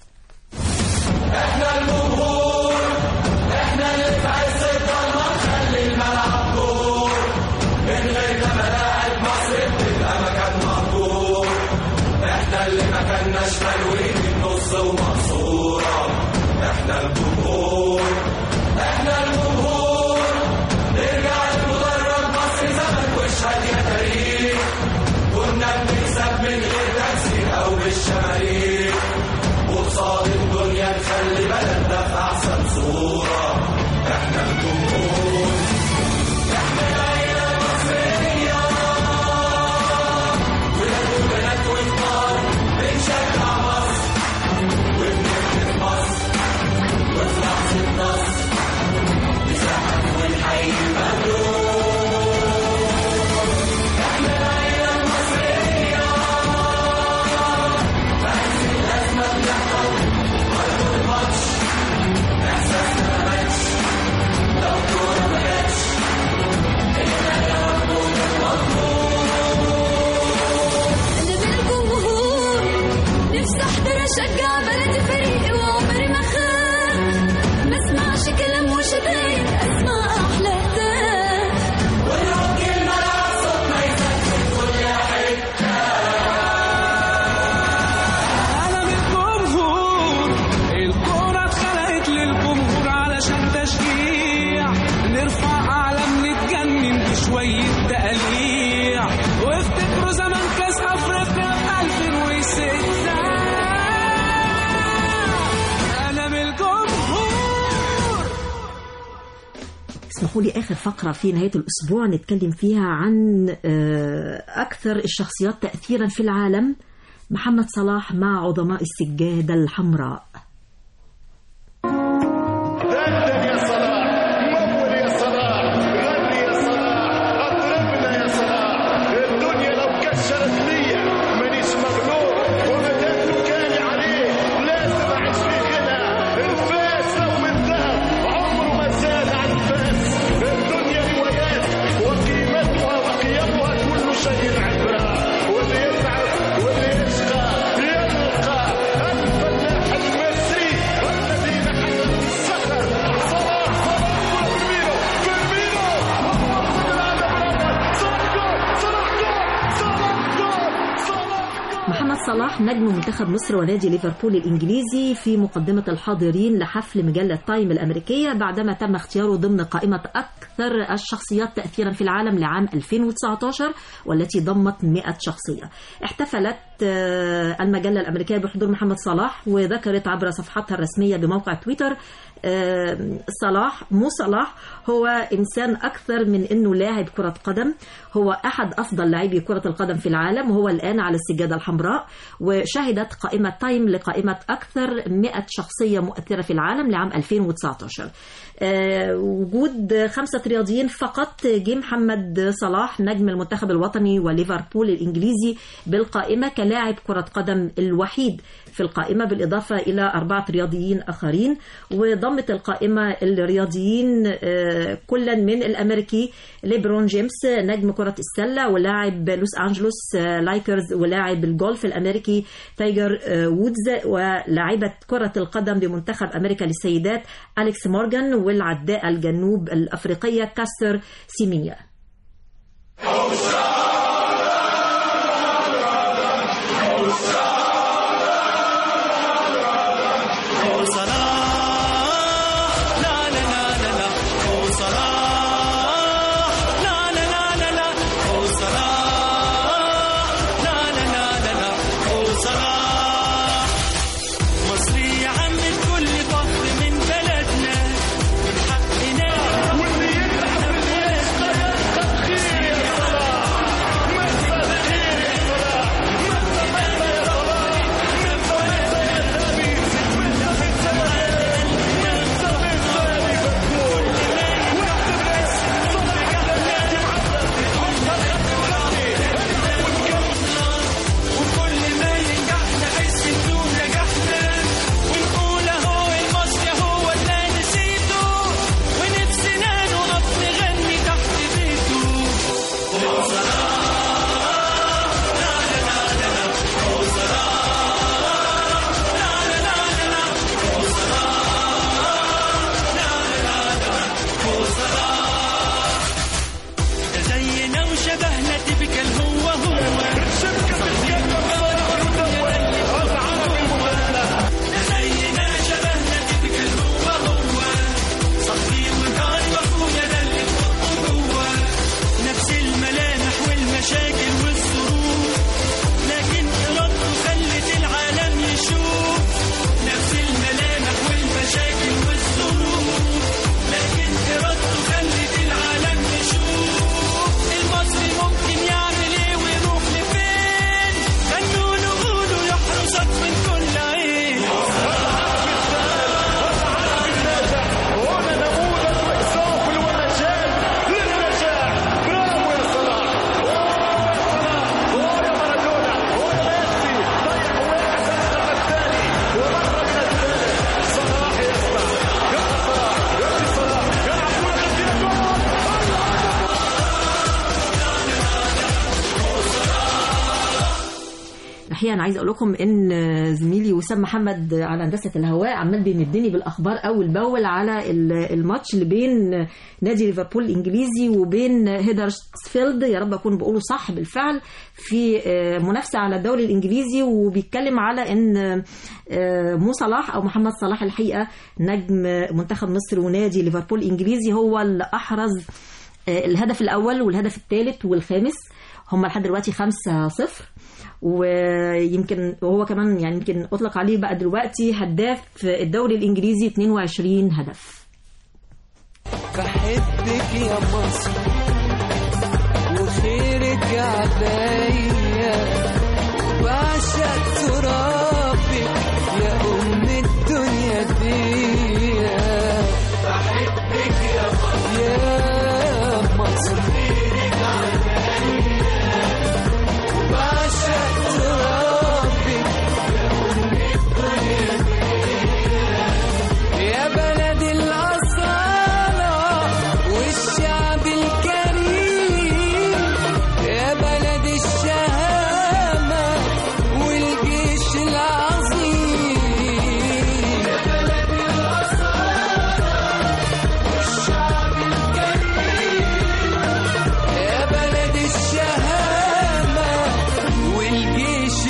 احنا الجمهور احنا اللي في عز الضلمه نخلي الملعب دور من غير ده ملاعب مصر بتبقى مكان مهجور احنا اللي ما كناش ملوين النص ومقصوره احنا الجمهور احنا الجمهور نرجع المدرج مصر زمن واشهد يا تاريخ كنا بنكسب من غير تكسير او بالشماريخ وقصاد الدنيا نخلي بلدنا في احسن صوره احنا الجمهور احنا العيله المصريه ولاد وبنات وكبار بنشجع مصر وبنخدم مصر وفي لحظه نصر نساعد ونحيي المغلوب احنا العيله المصريه عز الازمه بنحضر ولا الماتش احساسنا ما ماتش لو الكوره ما جاتش احنا يا رب أنا من الجمهور نفسي أحضر أشجع بلدي فريقي وعمري ما خاف ما اسمعش كلام وشتايم أسمع أحلى هتاف ونروج الملعب صوتنا يسكت كل حته أنا من الجمهور الكورة اتخلقت للجمهور علشان تشجيع نرفع أعلام نتجنن بشوية تقليع وافتكروا زمان كأس أفريقيا في 2006 أنا من الجمهور اسم اسمحوا لي آخر فقرة في نهاية الأسبوع نتكلم فيها عن آه، أكثر الشخصيات تأثيرا في العالم محمد صلاح مع عظماء السجادة الحمراء دندن يا صلاح مول يا صلاح غني يا صلاح اطربنا يا صلاح الدنيا لو كسرت بيا مانيش مغلوب ومدام دكاني عليه لازم اعيش في غنى الفاس لو من ذهب عمره ما زاد عن الفاس الدنيا روايات وقيمتها وقيمها كل شيء عبره واللي يتعب واللي يشقى يلقى الفلاح المصري الذي نحن الصخر صلاح صلاح فيرمينو فيرمينو صلاح جول صلاح جول صلاح جول صلاح محمد صلاح نجم منتخب مصر ونادي ليفربول الإنجليزي في مقدمة الحاضرين لحفل مجلة تايم الأمريكية بعدما تم اختياره ضمن قائمة أكثر الشخصيات تأثيرا في العالم لعام 2019 والتي ضمت 100 شخصية احتفلت آه، المجلة الأمريكية بحضور محمد صلاح وذكرت عبر صفحتها الرسمية بموقع تويتر آه، صلاح مو صلاح هو إنسان أكثر من أنه لاعب كرة قدم هو أحد أفضل لاعبي كرة القدم في العالم وهو الآن على السجادة الحمراء وشهدت قائمة تايم لقائمة أكثر 100 شخصية مؤثرة في العالم لعام 2019 آه، وجود خمسة رياضيين فقط جه محمد صلاح نجم المنتخب الوطني وليفربول الإنجليزي بالقائمة كلاعب كرة قدم الوحيد في القائمة بالإضافة إلى أربعة رياضيين آخرين وضمت القائمة الرياضيين آه، كلا من الأمريكي ليبرون جيمس نجم كرة السلة ولاعب لوس أنجلوس آه، لايكرز ولاعب الجولف الأمريكي تايجر آه، وودز ولاعبة كرة القدم بمنتخب أمريكا للسيدات أليكس مورجان والعداء الجنوب الأفريقية كاستر سيمينيا هو صلاح لا لا لا لا لا هو صلاح لا لا لا لا لا هو صلاح لا لا لا لا لا هو صلاح مصري يا عم الكل فخر من بلدنا من حقنا واللي يلعب خير يا صلاح مسا خير يا صلاح مسا مسا يا صلاح مسا مسا يا خبيث وكل ما ينجح نحس انه نجحنا ونقول اهو المصري هو اللي نسيته ونفسنا نقف نغني تحت بيته هو صلاح لا لا لا لا لا هو صلاح لا لا لا لا لا هو صلاح لا لا لا لا هو صلاح ده زينا وشبهنا تبكى هو هو الشركة تتكلم ده زينا شبهنا تبكى هو هو صاحبي وجاري واخويا ده اللي في جوه نفس الملامح والمشاكل والظروف لكن ارادته خلت العالم يشوف نفس الملامح والمشاكل والظروف لكن ارادته خلت العالم يشوف المصري ممكن يعمل ايه ويروح لفين غنوا له قولوا يحرسك من كل عين هنا نموذج مكسوف ونجاح للنجاح برافو يا صلاح اوه يا صلاح اوه يا مارادونا اوه يا ميسي ضيع واحد اخذ الثاني ومرة من الثالث صلاح يصنع يلا صلاح يلا صلاح يلعب كرة خطيرة الحقيقه انا عايزه اقول لكم ان زميلي وسام محمد على هندسه الهواء عمال بيمدني بالاخبار اول باول على ال- الماتش اللي بين نادي ليفربول الانجليزي وبين هيدرسفيلد يا رب اكون بقوله صح بالفعل في آه، منافسه على الدوري الانجليزي وبيتكلم على ان آه، مو صلاح او محمد صلاح الحقيقه نجم منتخب مصر ونادي ليفربول الانجليزي هو اللي احرز آه، الهدف الاول والهدف الثالث والخامس هم لحد دلوقتي 5 0 ويمكن وهو كمان يعني يمكن اطلق عليه بقى دلوقتي هداف الدوري الانجليزي 22 هدف في بحبك يا مصر وخيرك عليا وبعشق ترابك يا أم الدنيا دي بحبك يا مصر يا مصر خيرك عليا وبعشق ترابك يا بلد الأصالة والشعب الكريم يا بلد الشهامة والجيش العظيم يا بلد الأصالة والشعب الكريم يا بلد الشهامة والجيش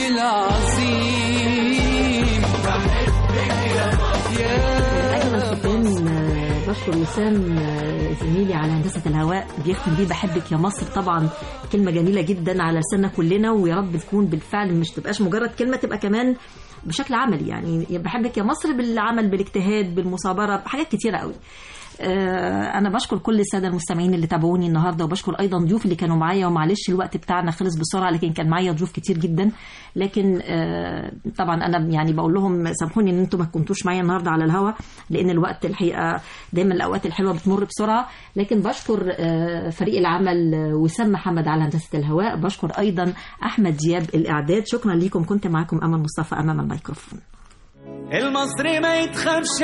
العظيم بحبك يا مصر أجمل ختام آه، بشكر وسام آه، زميلي على هندسة الهواء بيختم بيه بحبك يا مصر طبعا كلمة جميلة جدا على لساننا كلنا ويا رب تكون بالفعل مش تبقاش مجرد كلمة تبقى كمان بشكل عملي يعني بحبك يا مصر بالعمل بالاجتهاد بالمثابرة بحاجات كتيرة قوي آه، انا بشكر كل الساده المستمعين اللي تابعوني النهارده وبشكر ايضا ضيوف اللي كانوا معايا ومعلش الوقت بتاعنا خلص بسرعه لكن كان معايا ضيوف كتير جدا لكن آه، طبعا انا يعني بقول لهم سامحوني ان انتم ما كنتوش معايا النهارده على الهوا لان الوقت الحقيقه دايما الاوقات الحلوه بتمر بسرعه لكن بشكر آه، فريق العمل آه، وسام محمد على هندسه الهواء بشكر ايضا احمد دياب الاعداد شكرا ليكم كنت معاكم امل مصطفى امام الميكروفون المصري ما يتخافش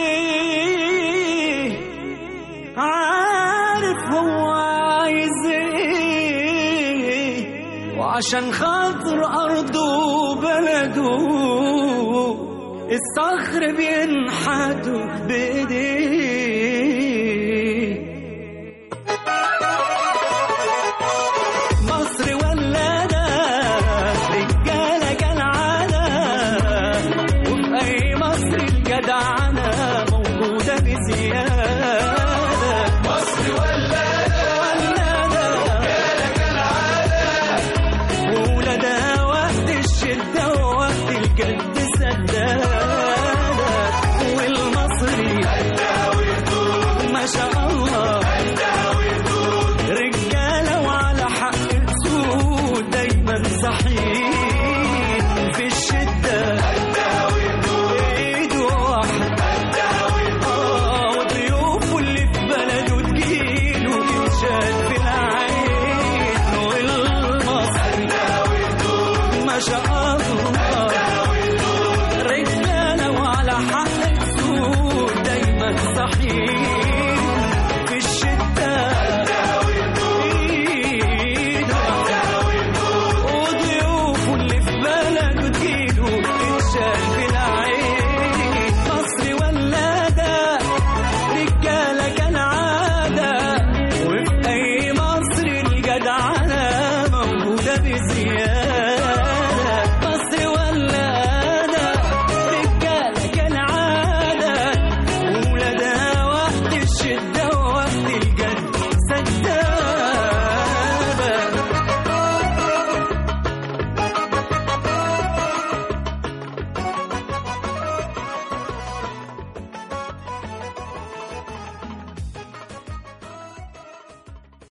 عليه عارف هو عايز ايه وعشان خاطر ارضه وبلده الصخر بينحتوا بايديه مصر ولادة رجالة كالعادة وفي أي مصر الجدعنة موجودة بزيادة مصر ولادة ولادة رجالة كالعادة وولادها وقت الشدة ووقت الجد سدادة والمصري ما شاء الله رجالة وعلى حق السود دايما صحيح في الشدة ايده واحدة آه، وضيوفه اللي في بلده تجيله تتشال في العين والمصري ما شاء الله رجالة وعلى حق السود دايما صحيح في الشدة وضيوفه اللي في بلده تجيله تتشال في العين مصر ولادة رجالة كالعادة وفي أي مصر الجدعنة موجودة بزيادة